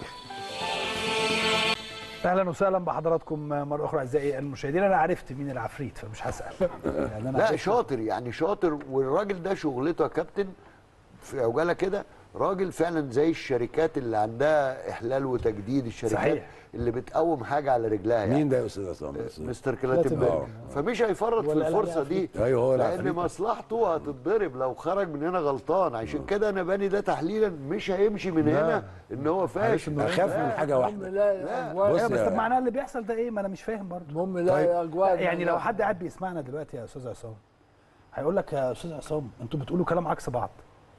اهلا وسهلا بحضراتكم مره اخرى اعزائي المشاهدين انا عرفت مين العفريت فمش هسال يعني انا لا عرفت. شاطر يعني شاطر والراجل ده شغلته يا كابتن في عجاله كده راجل فعلا زي الشركات اللي عندها احلال وتجديد الشركات صحيح. اللي بتقوم حاجه على رجلها يعني مين ده يا استاذ عصام مستر كلاتنبرج آه. فمش هيفرط في ولا قال الفرصه عليه دي أيوه هو لان العفريت. مصلحته هتتضرب لو خرج من هنا غلطان عشان كده انا باني ده تحليلا مش هيمشي من هنا ان هو فاشل اخاف من حاجه المهم واحده لا الاجواء بص ايوه بس يا- طب معناها اللي بيحصل ده ايه ما انا مش فاهم برضه المهم لا طيب. الاجواء يعني لو حد قاعد بيسمعنا دلوقتي يا استاذ عصام هيقول لك يا استاذ عصام انتوا بتقولوا كلام عكس بعض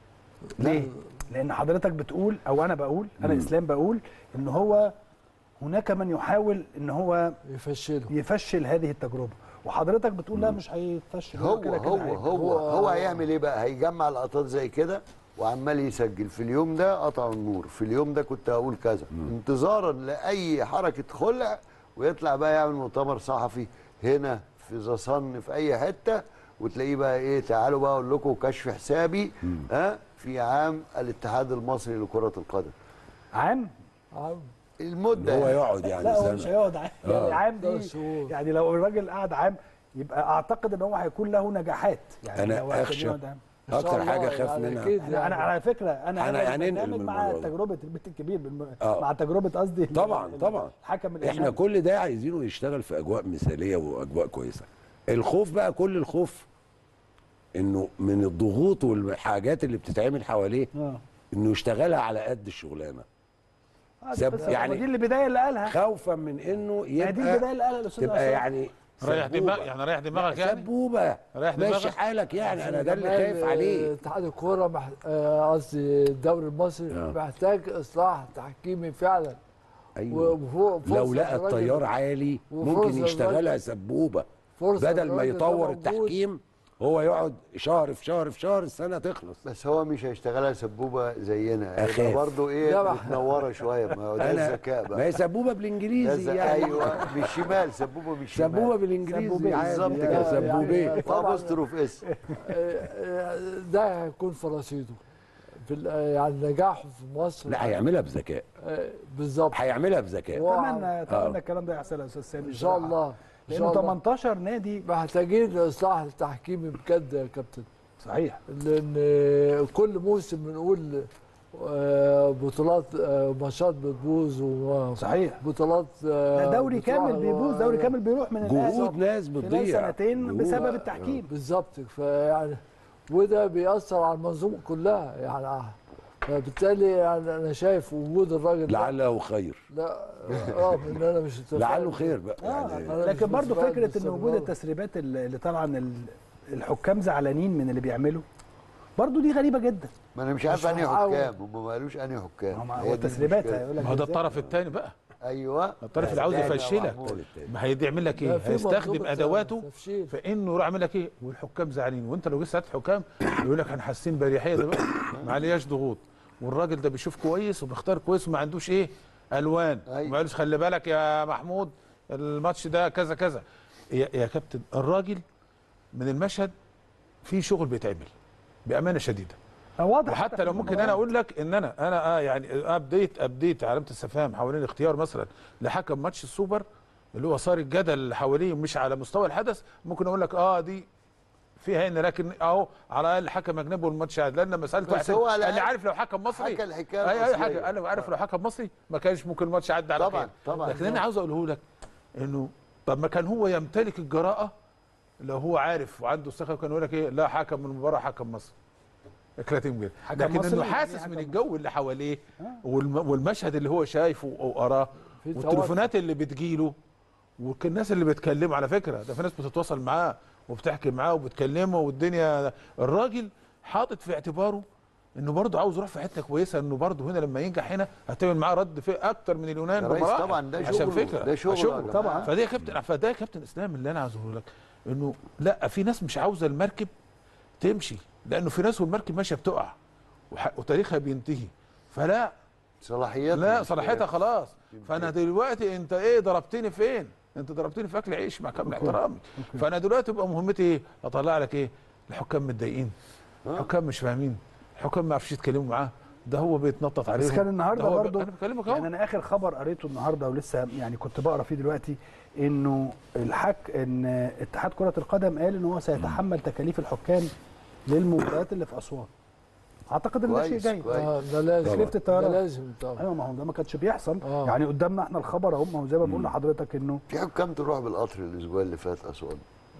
ليه لان حضرتك بتقول او انا بقول انا اسلام بقول ان هو هناك من يحاول ان هو يفشلوا يفشل هذه التجربه وحضرتك بتقول لا مش هيفشل هو كده كده هو هيبقى. هو هو هيعمل ايه بقى هيجمع لقطات زي كده وعمال يسجل في اليوم ده قطع النور في اليوم ده كنت هقول كذا انتظارا لاي حركه خلع ويطلع بقى يعمل مؤتمر صحفي هنا في زصن في اي حته وتلاقيه بقى ايه تعالوا بقى اقول لكم كشف حسابي ها في عام الاتحاد المصري لكره القدم عام عم المده هو يعني. يقعد يعني لا هو مش سنه هيقعد عام يعني عام ده دي شهور. يعني لو الراجل قعد عام يبقى اعتقد ان هو هيكون له نجاحات يعني أنا لو هيخليه أخشى. يقعد عام. إن شاء اكتر الله حاجه اخاف يعني منها أكيد انا انا يعني. على فكره انا أنا هعمل هننقل برنامج من مع الموضوع ده. تجربه البيت الكبير بالم... آه. مع تجربه قصدي ال- طبعاً، ال- طبعاً. الحكم احنا الأجنبي. كل ده عايزينه يشتغل في اجواء مثاليه واجواء كويسه الخوف بقى كل الخوف انه من الضغوط والحاجات اللي بتتعمل حواليه اه انه يشتغلها على قد الشغلانه آه، دي ساب- قصة. يعني- دي اللي البدايه اللي قالها خوفا من انه يعني دي البدايه يبقى اللي قالها الاستاذ تبقى عصام. يعني ريح سبوبة. دماغ يعني ريح دماغك يعني سبوبه ريح ماشي دماغك. حالك يعني انا ده اللي كمان، خايف آه، عليه اتحاد الكوره مح- آه، قصدي الدوري المصري آه. محتاج اصلاح تحكيمي فعلا ايوه وفوق لو لقى التيار عالي ممكن وفرصة يشتغلها الراجل- سبوبه فرصة بدل ما الراجل ده يطور موجود. التحكيم هو يقعد شهر في شهر في شهر السنه تخلص بس هو مش هيشتغلها سبوبه زينا أخاف. هيبقى برضه لا ايه بقى. متنوره شويه ما هو ده انا الذكاء ما بقى هي سبوبه ده بالانجليزي الذكاء يعني ايوه بالشمال سبوبه بالشمال سبوبه بالانجليزي سبوبة عادي بالظبط يعني كده. سبوبيه يعني طبعاً. وابوستروف اس آه، آه، ده هيكون في رصيده في ال- آه، يعني نجاحه في مصر لا هيعملها بذكاء آه، بالظبط هيعملها بذكاء هو- اتمنى آه. اتمنى الكلام ده يحصل يا استاذ سامي ان شاء بصراحة. الله ان لانه شاء الله 18 نادي محتاجين اصلاح التحكيمي بجد يا كابتن صحيح لان كل موسم بنقول آه، بطولات آه، ماتشات بتبوظ صحيح وبطولات ده دوري بتروح- كامل بيبوظ دوري كامل بيروح من جهود الأهلي ناس خلال بتضيع سنتين جهود. بسبب التحكيم بالظبط فيعني وده بيأثر على المنظومه كلها يعني فبالتالي يعني انا شايف وجود الراجل ده لعله خير لا رغم ان انا مش متفائل. لعله خير بقى آه يعني أنا لكن مش برضو متفائل فكره ان باستمرار. وجود التسريبات اللي اللي طالعه ان ال- الحكام زعلانين من اللي بيعملوا برضو دي غريبه جدا ما انا مش عارف مش انهي هحاول. حكام هم ما قالوش انهي حكام هو هي دي التسريبات المشكلة. هيقول لك ما هو ده إزاي؟ الطرف الثاني بقى ايوه الطرف اللي عاوز تاني يا يفشلك محمود. ما هي يعمل لك لا، ايه في هيستخدم منظومة ادواته تفشيل. في انه يروح يعمل لك ايه والحكام زعلانين وانت لو جيت سالت حكام يقول لك احنا حاسين باريحيه دلوقتي ما عليهاش ضغوط والراجل ده بيشوف كويس وبيختار كويس وما عندوش ايه الوان أيوة. وما قالوش خلي بالك يا محمود الماتش ده كذا كذا يا, يا كابتن الراجل من المشهد في شغل بيتعمل بامانه شديده واضح وحتى لو ممكن انا اقول لك ان انا انا اه يعني ابديت ابديت علامه استفهام حوالين اختيار مثلا لحكم ماتش السوبر اللي هو صار الجدل اللي حواليه مش على مستوى الحدث ممكن اقول لك اه دي فيها ان لكن اهو على الاقل حكم اجنبي والماتش عاد لان مساله بس واحد هو على اللي الأقل عارف لو حكم مصري حكى الحكاية اي اي الأصلية. حاجه انا عارف لو حكم مصري ما كانش ممكن الماتش يعدي على طبعاً، خير طبعاً. لكن انا عاوز اقوله لك انه طب ما كان هو يمتلك الجراءه لو هو عارف وعنده ثقه كان يقول لك ايه لا حكم من المباراه حكم مصري كلاتين بير حكم لكن مصري انه يعني حاسس حكم من الجو اللي حواليه والم- والمشهد اللي هو شايفه وقراه في والتليفونات اللي بتجيله والناس اللي بتكلمه على فكره ده في ناس بتتواصل معاه وبتحكي معاه وبتكلمه والدنيا الراجل حاطط في اعتباره انه برضه عاوز يروح في حته كويسه انه برضه هنا لما ينجح هنا هتعمل معاه رد في اكتر من اليونان يا ريس بمراحل. طبعاً ده عشان شغله، فكره ده شغله يا جماعة. طبعاً. فده يا كابتن فده يا كابتن اسلام اللي انا عاوز اقوله لك انه لا في ناس مش عاوزه المركب تمشي لانه في ناس والمركب ماشيه بتقع وح- وتاريخها بينتهي فلا صلاحيات لا صلاحيتها خلاص فانا دلوقتي انت ايه ضربتني فين انت ضربتني في اكل عيش مع كامل احترامي فانا دلوقتي بقى مهمتي ايه اطلع لك ايه الحكام متضايقين الحكام مش فاهمين الحكام ما عرفش يتكلموا معاه ده هو بيتنطط عليهم بس كان النهارده ده هو ب- برضو انا بكلمك يعني اهو انا اخر خبر قريته النهارده ولسه يعني كنت بقرا فيه دلوقتي انه الحك ان اتحاد كره القدم قال ان هو سيتحمل تكاليف الحكام للمباريات اللي في اسوان اعتقد ان ده شيء كويس، جاي كويس. آه ده لازم تكلفة ده الطيران. لازم طبعا ايوه ما هو ده ما كانش بيحصل آه. يعني قدامنا احنا الخبر اهو ما هو زي ما بقول لحضرتك انه في حكام تروح بالقطر الاسبوع اللي فات اسوان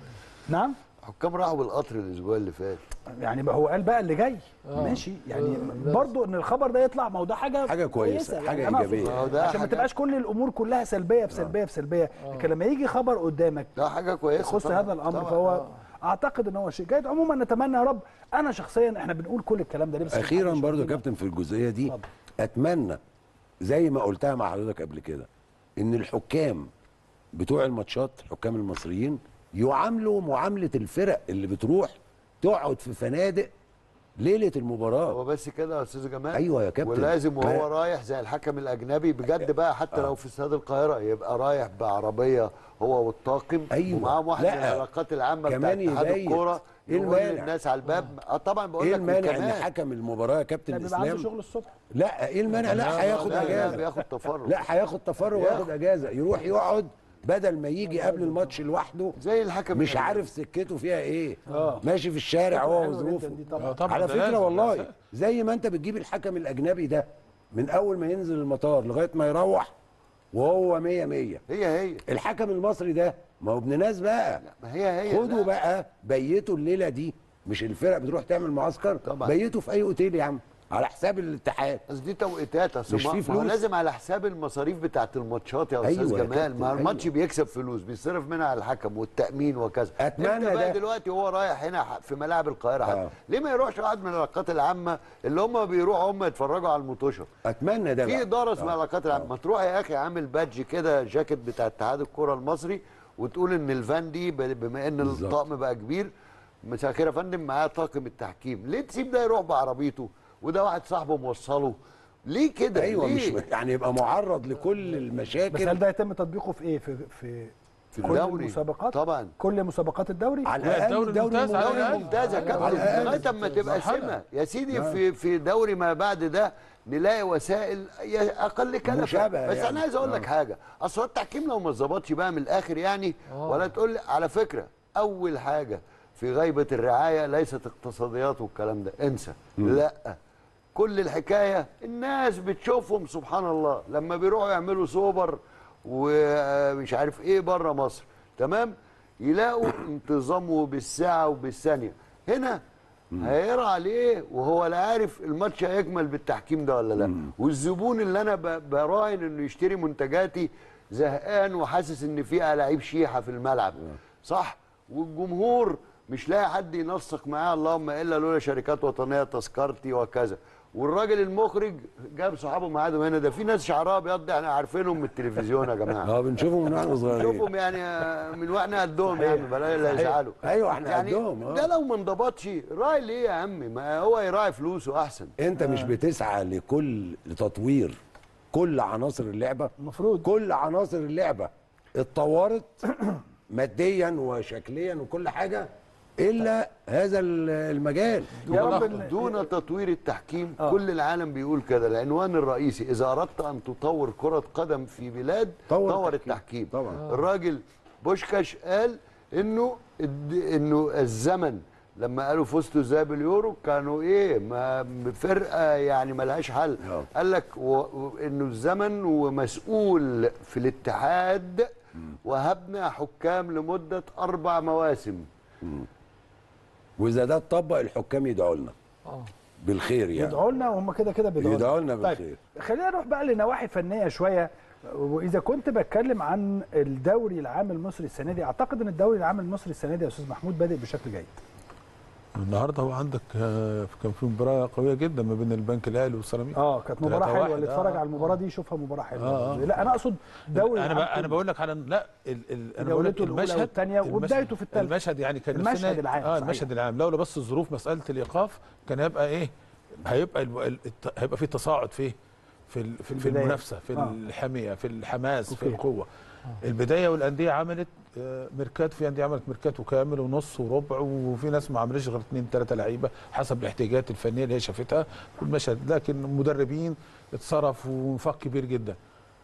نعم حكام راحوا بالقطر الاسبوع اللي فات يعني بقى هو قال بقى اللي جاي آه. ماشي يعني آه، برضو ان الخبر ده يطلع ما هو ده حاجه حاجة كويسة، يعني حاجة أنا أقصد إيجابية. ما هو ده عشان ما حاجة- تبقاش كل الامور كلها سلبيه في سلبيه في سلبيه لكن لما يجي خبر قدامك ده حاجه كويسه يخص طبعاً، هذا الامر طبعاً. فهو اعتقد ان هو شيء جيد عموما نتمنى يا رب انا شخصيا احنا بنقول كل الكلام ده ليه بس اخيرا محدش برضو يا يقول لنا. كابتن في الجزئيه دي اتفضل. اتمنى زي ما قلتها مع حضرتك قبل كده ان الحكام بتوع الماتشات الحكام المصريين يعاملوا معامله الفرق اللي بتروح تقعد في فنادق ليله المباراه هو بس كده يا استاذ جمال أيوة يا كابتن. ولازم وهو ما- رايح زي الحكم الاجنبي بجد بقى حتى لو في استاد القاهره يبقى رايح بعربيه هو والطاقم أيوة. ومعاهم واحد لا. من العلاقات العامه بتاع كمان اتحاد يبين. الكوره إيه يقول المانع؟ للناس على الباب اه طبعا بقول ايه لك المانع ان وكمان- حكم المباراه يا كابتن ده بيبقى عنده اسلام شغل الصبح لا ايه المانع لا هياخد لا لا اجازه بياخد تفرغ لا هياخد تفرغ وياخد اجازه يروح يقعد بدل ما يجي قبل الماتش لوحده زي الحكم مش الأجنبي. عارف سكته فيها ايه آه. ماشي في الشارع هو حلوة جداً وظروفه دي طبعاً. آه طبعا على ده فكره لازم، والله لازم. زي ما انت بتجيب الحكم الاجنبي ده من اول ما ينزل المطار لغايه ما يروح وهو مية مية هي هي الحكم المصري ده ما هو ابن ناس بقى ما هي هي خدوا لا. بقى بيتوا الليله دي مش الفرق بتروح تعمل معسكر طبعاً. بيتوا في اي اوتيل يا عم على حساب الاتحاد بس دي توقيتات اصل مش ما- في ما هو فلوس؟ لازم على حساب المصاريف بتاعت الماتشات يا استاذ أيوة يا جمال كابتن، ما الماتش أيوة. بيكسب فلوس بيصرف منها على الحكم والتامين وكذا أتمنى انت بقى ده. دلوقتي هو رايح هنا ح- في ملاعب القاهره حتى آه. ليه ما يروحش واحد من العلاقات العامه اللي هم بيروحوا هم يتفرجوا على المطوشه اتمنى ده في بقى. اداره اسمها آه. العلاقات العامه ما تروح يا اخي عامل بادج كده جاكيت بتاع اتحاد الكره المصري وتقول ان الفان دي ب- بما ان بالظبط. الطقم بقى كبير مساء الخير يا فندم معاه طاقم التحكيم ليه تسيب ده يروح بعربيته وده واحد صاحبه موصله ليه كده ايوه ليه؟ مش يعني يبقى معرض لكل بس المشاكل هل ده يتم تطبيقه في ايه في في في كل الدوري المسابقات طبعا كل مسابقات الدوري على لا، الاقل الدوري الدوري الممتاز على الممتاز. الأقل. ممتازه يا كابتن على الأقل. لغايه اما تبقى مرحلة. سمه يا سيدي في في دوري ما بعد ده نلاقي وسائل يا اقل كلفه مشابهة بس يعني. انا عايز اقول لك آه. حاجه اصل هو التحكيم لو ما اتظبطش بقى من الاخر يعني ولا تقول لي على فكره اول حاجه في غيبه الرعايه ليست اقتصاديات والكلام ده انسى لا كل الحكايه الناس بتشوفهم سبحان الله لما بيروحوا يعملوا سوبر ومش عارف ايه بره مصر تمام يلاقوا انتظامه بالساعه وبالثانيه هنا هيقرا عليه وهو لا عارف الماتش هيكمل بالتحكيم ده ولا لا والزبون اللي انا ب- براهن انه يشتري منتجاتي زهقان وحاسس ان في لعيب شيحه في الملعب صح والجمهور مش لاقي حد ينسق معاه اللهم الا لولا شركات وطنيه تذكرتي وكذا والراجل المخرج جاب صحابه معادهم هنا ده في ناس شعرها ابيض ده احنا عارفينهم من التلفزيون يا جماعه اه بنشوفهم من واحنا صغيرين شوفهم يعني آه، من واحنا قدهم يا عم بلاش اللي يزعلوا أيوة، إحنا يعني قدهم، آه. ده لو ما انضبطش راعي ليه يا عمي ما هو يراعي فلوسه احسن انت مش بتسعى لكل لتطوير كل عناصر اللعبه المفروض. كل عناصر اللعبه اتطورت ماديا وشكليا وكل حاجه الا هذا ال- المجال يا رب دون, إن- دون تطوير التحكيم آه. كل العالم بيقول كده العنوان الرئيسي اذا اردت ان تطور كره قدم في بلاد طور طور التحكيم. التحكيم طبعا. الراجل بوشكاش قال انه الد- انه الزمن لما قالوا فزتوا ازاي باليورو كانوا ايه ما فرقه يعني ملهاش حل آه. قال لك و- و- انه الزمن ومسؤول في الاتحاد وهبنا حكام لمده اربع مواسم واذا ده اتطبق الحكام يدعوا لنا اه بالخير يعني يدعوا لنا وهم كده كده بيدعوا يدعوا لنا طيب بالخير. خلينا نروح بقى لنواحي فنيه شويه واذا كنت بتكلم عن الدوري العام المصري السنه دي اعتقد ان الدوري العام المصري السنه دي يا استاذ محمود بادئ بشكل جيد النهارده هو عندك آه، كان في مباراه قويه جدا ما بين البنك الاهلي وسيراميكا اه كانت مباراه تلاتة حلوه واحد، اللي اتفرج آه. على المباراه دي يشوفها مباراه حلوه آه، آه. لا انا اقصد دوري انا العام بقى انا كله. بقول لك على لا ال ال انا بقول لك جولته الأولى المشهد والتانية المشهد- وبدايته في التالتة. المشهد يعني كان المشهد نفسنا- العام، اه صحيح. المشهد العام لولا بس الظروف مساله الايقاف كان هيبقى ايه هيبقى ال- ال- الت- هيبقى في تصاعد فيه في ال- في, في البداية. المنافسه في آه. الحميه في الحماس في أوكي. القوه البدايه والانديه عملت آه، ميركات في انديه عملت ميركاتو كامل ونص وربع وفي ناس ما عملتش غير اثنين ثلاثه لعيبه حسب الاحتياجات الفنيه اللي هي شافتها والمشهد لكن مدربين اتصرف وانفاق كبير جدا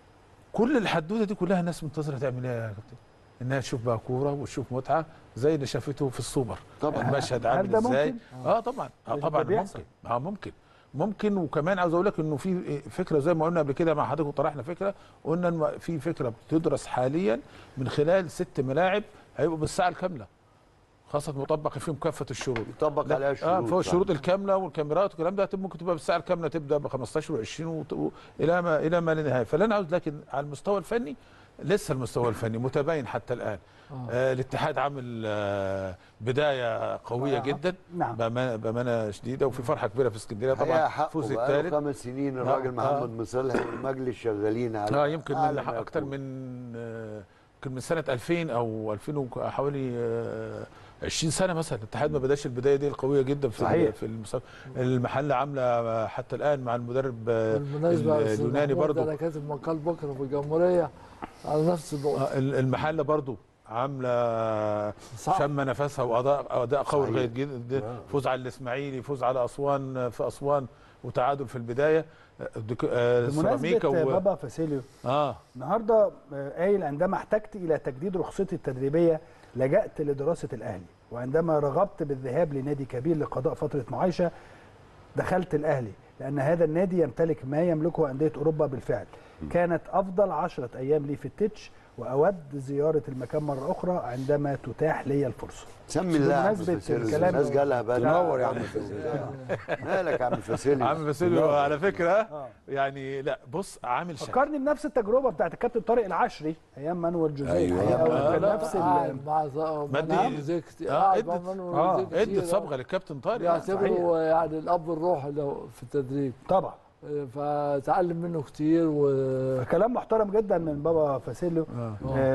كل الحدوته دي كلها الناس منتظره تعمل ايه يا كابتن؟ انها تشوف بقى كوره وتشوف متعه زي اللي شافته في السوبر طبعا. المشهد هل عامل ده ازاي ممكن؟ اه طبعا اه ده طبعا بيحصل. ممكن اه ممكن ممكن وكمان عاوز اقول لك انه في فكره زي ما قلنا قبل كده مع حضرتك وطرحنا فكره قلنا ان في فكره بتدرس حاليا من خلال ست ملاعب هيبقوا بالساعه الكامله خاصه مطبق فيهم كافه الشروط يطبق لا، عليها اه الشروط فوق صح. الشروط الكامله والكاميرات والكلام ده ممكن تبقى بالساعه الكامله تبدا ب 15 و20 وت- و- الى ما الى ما لا نهايه فاللي انا عاوز لكن على المستوى الفني لسه المستوى الفني متباين حتى الان آه الاتحاد عامل آه بدايه قويه آه. جدا نعم. بامانه بامانه شديده وفي فرحه كبيره في اسكندريه طبعا طبعا حقه فوز بقاله الثالث خمس سنين الراجل آه، محمد آه. مصلح والمجلس شغالين على اه يمكن أعلى من ما اكثر يكون. من آه، يمكن من سنه 2000 او 2000 وك- حوالي آه، 20 سنه مثلا الاتحاد ما بداش البدايه دي القويه جدا في صحيح. في المسابقه المحله عامله آه، حتى الان مع المدرب آه، بالمناسبه يا أستاذ اليوناني محمود، برضو انا كاتب مقال بكره في الجمهوريه على نفس النقطه آه، ال- المحله برضو عامله صح. شم نفسها واداء اداء قوي صحيح. لغايه جدا فوز على الاسماعيلي فوز على اسوان في اسوان وتعادل في البدايه آه، الدك- آه، سيراميكا بمناسبه و... بابا فاسيليو اه النهارده آه، قايل عندما احتجت الى تجديد رخصتي التدريبيه لجأت لدراسه الاهلي وعندما رغبت بالذهاب لنادي كبير لقضاء فتره معايشه دخلت الاهلي لان هذا النادي يمتلك ما يملكه انديه اوروبا بالفعل كانت افضل عشرة ايام لي في التتش واود زياره المكان مره اخرى عندما تتاح لي الفرصه سمي الله يا عم بمناسبة فاسيليو الكلام- الناس جالها بدري تنور يا عم فاسيليو. مالك يا عم فاسيليو عم باسيليو على فكره يعني لا بص عامل شكل فكرني بنفس التجربه بتاعت الكابتن طارق العشري ايام مانويل جوزيه أيوة. الحقيقة، آه، وكان لا، نفس ال- قاعد مع مدي- مع زي كتير آه، قاعد مع ادت- منور آه، زي كتير. ادت صبغه للكابتن طارق بيعتبره يعني الاب الروحي له في التدريب طبعا فتعلم منه كتير و كلام محترم جدا من بابا فاسيليو آه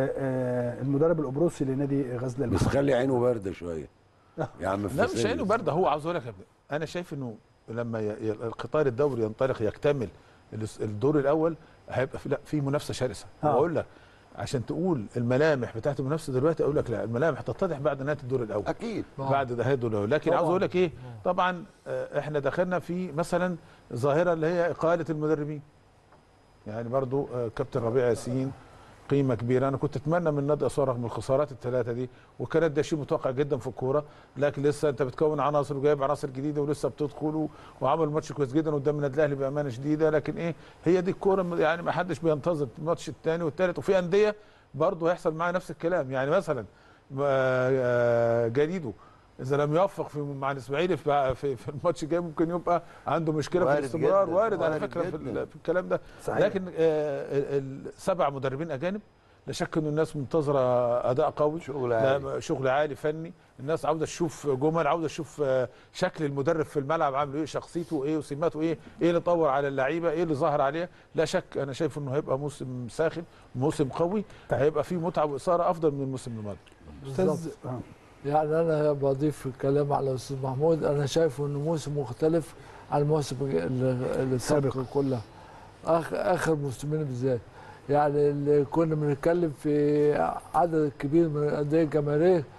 آه المدرب القبرصي لنادي غزل بس المحله خلي عينه بارده شويه يا عم لا مش فاسيليو. عينه بارده هو عاوز اقول لك يا ابني، انا شايف انه لما ي- ي- القطار الدوري ينطلق يكتمل الس- الدور الاول هيبقى في لا في منافسه شرسه آه. واقول لك عشان تقول الملامح بتاعت المنافسه دلوقتي اقول لك لا الملامح تتضح بعد نهايه الدور الاول اكيد بعد نهايه الدور الاول لكن طبعاً. عاوز اقول لك ايه طبعا آه، احنا دخلنا في مثلا ظاهره اللي هي اقاله المدربين يعني برضو آه، كابتن ربيع ياسين قيمه كبيره انا كنت اتمنى من نادي اسوان رغم الخسارات الثلاثه دي وكانت ده شيء متوقع جدا في الكوره لكن لسه انت بتكون عناصر وجايب عناصر جديده ولسه بتدخل و- وعمل ماتش كويس جدا قدام النادي الاهلي بامانه شديده لكن ايه هي دي الكوره يعني ما حدش بينتظر الماتش الثاني والثالث وفي انديه برضه هيحصل معاها نفس الكلام يعني مثلا آه، آه، جريدو اذا لم يوفق في مع الاسماعيلي في في في الماتش الجاي ممكن يبقى عنده مشكله في وارد الاستمرار جداً، وارد على وارد فكره في, جداً. ال- في الكلام ده صحيح. لكن آه، ال- السبع مدربين اجانب لا شك ان الناس منتظره اداء قوي شغل لا، عالي. شغل عالي فني الناس عاوزه تشوف جمل عاوزه تشوف آه، شكل المدرب في الملعب عامل ايه شخصيته ايه وسماته ايه ايه اللي طور على اللعيبه ايه اللي ظهر عليها لا شك انا شايف انه هيبقى موسم ساخن موسم قوي هيبقى فيه متعه واثاره افضل من الموسم الماضي استاذ آه. يعني انا بضيف الكلام على الاستاذ محمود انا شايفه انه موسم مختلف عن الموسم اللي اللي السابق. السابق كلها اخر اخر موسمين بالذات يعني اللي كنا بنتكلم في عدد كبير من الانديه الجماهيريه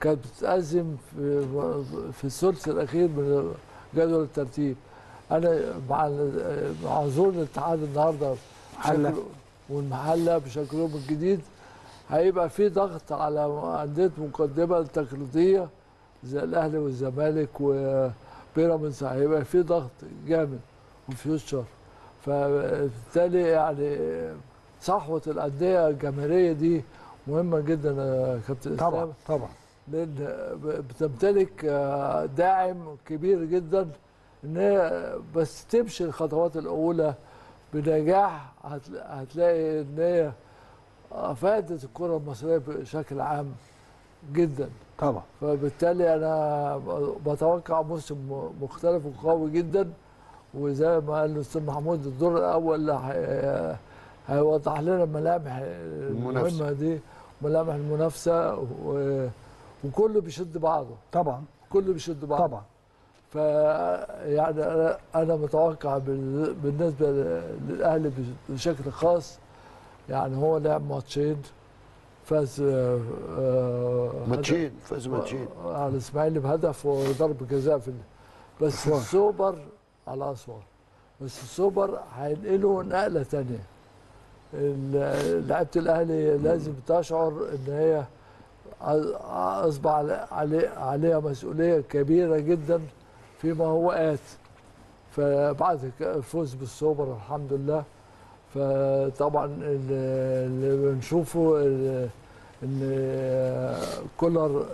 كانت بتتقسم في في الثلث الاخير من جدول الترتيب انا مع ال- مع ظهور الاتحاد النهارده محلة. بشكل- والمحله بشكلهم الجديد هيبقى في ضغط على انديه مقدمه التقليديه زي الاهلي والزمالك وبيراميدز هيبقى في ضغط جامد وفيوتشر فبالتالي يعني صحوه الانديه الجماهيريه دي مهمه جدا يا كابتن طبعا اسلام طبعا لان بتمتلك آه، داعم كبير جدا ان هي بس تمشي الخطوات الاولى بنجاح هتل- هتلاقي ان هي افادت الكره المصريه بشكل عام جدا طبعا فبالتالي انا بتوقع موسم مختلف وقوي جدا وزي ما قال الاستاذ محمود الدور الاول اللي هي- هيوضح لنا ملامح المهمه دي ملامح المنافسه و... وكله بيشد بعضه طبعا كله بيشد بعضه طبعا ف يعني انا انا متوقع بال- بالنسبه للاهلي بشكل خاص يعني هو لعب ماتشين فاز آه، آه، ماتشين فاز ماتشين على الاسماعيلي بهدف وضرب جزاء في ال- بس السوبر على اسوار بس السوبر هينقله نقله ثانيه لعيبه الاهلي لازم تشعر ان هي ع- اصبح علي- علي- عليها مسؤوليه كبيره جدا فيما هو ات فبعد ك- الفوز بالسوبر الحمد لله فطبعا ال- اللي بنشوفه ال- ان كولر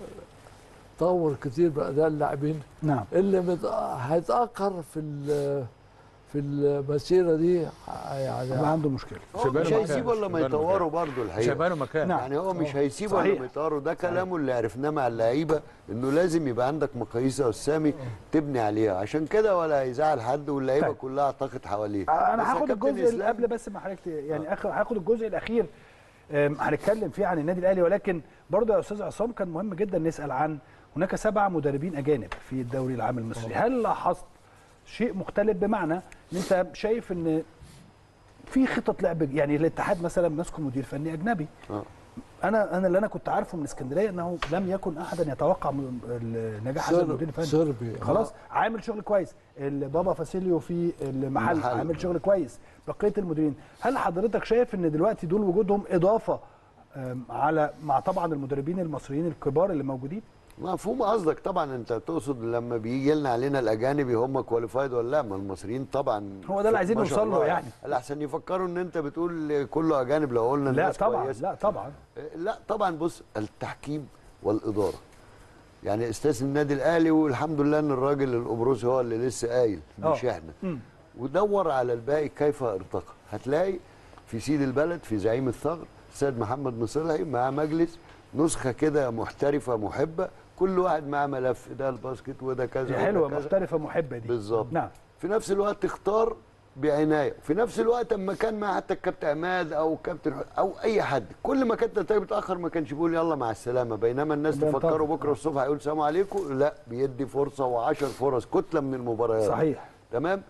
طور كتير باداء اللاعبين نعم اللي مت- هيتاخر في ال- في المسيره دي يبقى يعني عنده مشكله هو شبانه مش مكان، هيسيبه الا ما شبانه يطوروا مكان. برضه الحقيقه شبانه مكان نعم. يعني هو مش هيسيبه الا صحيح. ما يطوروا ده كلامه اللي عرفناه مع اللعيبه انه لازم يبقى عندك مقاييس يا سامي تبني عليها عشان كده ولا هيزعل حد واللعيبه طيب. كلها اعتقد حواليه بس انا يا هاخد كابتن الجزء اللي إسلام، قبل بس ما حضرتك ت- يعني اخر هاخد الجزء الاخير أم، هنتكلم فيه عن النادي الاهلي ولكن برضه يا استاذ عصام كان مهم جدا نسال عن هناك سبع مدربين اجانب في الدوري العام المصري هل لاحظت شيء مختلف بمعنى ان انت شايف ان في خطط لعب يعني الاتحاد مثلا ماسكه مدير فني اجنبي آه. انا انا اللي انا كنت عارفه من اسكندريه انه لم يكن احدا يتوقع م- النجاح هذا المدير الفني سربي خلاص عامل شغل كويس البابا فاسيليو في المحل المحل. عامل شغل كويس بقيه المديرين هل حضرتك شايف ان دلوقتي دول وجودهم اضافه أم، على مع طبعا المدربين المصريين الكبار اللي موجودين مفهوم قصدك طبعا انت تقصد لما بيجي لنا علينا الاجانب هم كواليفايد ولا لا ما المصريين طبعا هو ده اللي عايزين ما شاء نوصل له الله يعني. الاحسن يفكروا ان انت بتقول كله اجانب لو قلنا لا الناس طبعا كويسة. لا طبعا لا طبعا بص التحكيم والاداره يعني استاذ النادي الاهلي والحمد لله ان الراجل القبرصي هو اللي لسه قايل مش آه. احنا مم. ودور على الباقي كيف ارتقى هتلاقي في سيد البلد في زعيم الثغر السيد محمد مصلحي مع مجلس نسخه كده محترفه محبه كل واحد معاه ملف ده الباسكت وده كذا دي وده حلوه كذا. محترفه محبه دي بالظبط نعم في نفس الوقت اختار بعنايه في نفس الوقت اما كان مع حتى الكابتن عماد او كابتن ح- او اي حد كل ما كانت النتائج بتاخر ما كانش بيقول يلا مع السلامه بينما الناس بينتظر. تفكروا بكره الصبح هيقول سلام عليكم لا بيدي فرصه وعشر فرص كتله من المباريات صحيح تمام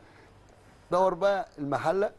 دور بقى المحله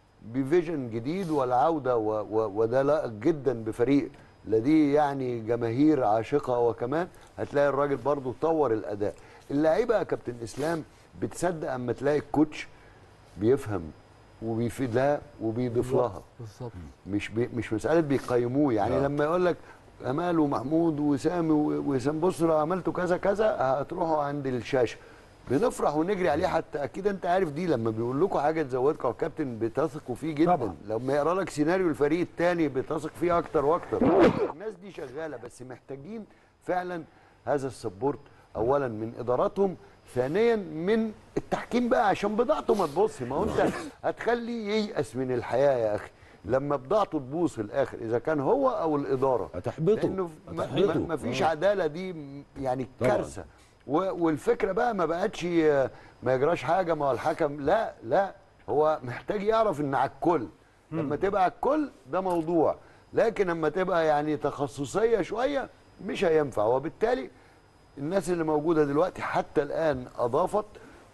بفيجن جديد والعوده و و وده لائق جدا بفريق لديه يعني جماهير عاشقه وكمان هتلاقي الراجل برضو طور الاداء اللعيبه يا كابتن اسلام بتصدق اما تلاقي الكوتش بيفهم وبيفيد لها وبيضيف لها بالظبط مش بي مش مساله بيقيموه يعني لا. لما يقول لك امال ومحمود وسامي و- وسام بصوا لو عملتوا كذا كذا هتروحوا عند الشاشه بنفرح ونجري عليه حتى اكيد انت عارف دي لما بيقول لكم حاجه تزودكم على الكابتن بتثقوا فيه جدا طبعا. لما يقرا لك سيناريو الفريق الثاني بتثق فيه اكتر واكتر الناس دي شغاله بس محتاجين فعلا هذا السبورت اولا من اداراتهم ثانيا من التحكيم بقى عشان بضاعته ما تبص ما هو انت هتخليه ييأس من الحياه يا اخي لما بضاعته تبوظ في الاخر اذا كان هو او الاداره هتحبطه لانه ما- ما هتحبطه. ما فيش آه. عداله دي م- يعني طبعاً. كارثه و- والفكره بقى ما بقتش آه، ما يجراش حاجه ما هو الحكم لا لا هو محتاج يعرف ان على الكل لما تبقى على الكل ده موضوع لكن لما تبقى يعني تخصصيه شويه مش هينفع وبالتالي الناس اللي موجوده دلوقتي حتى الان اضافت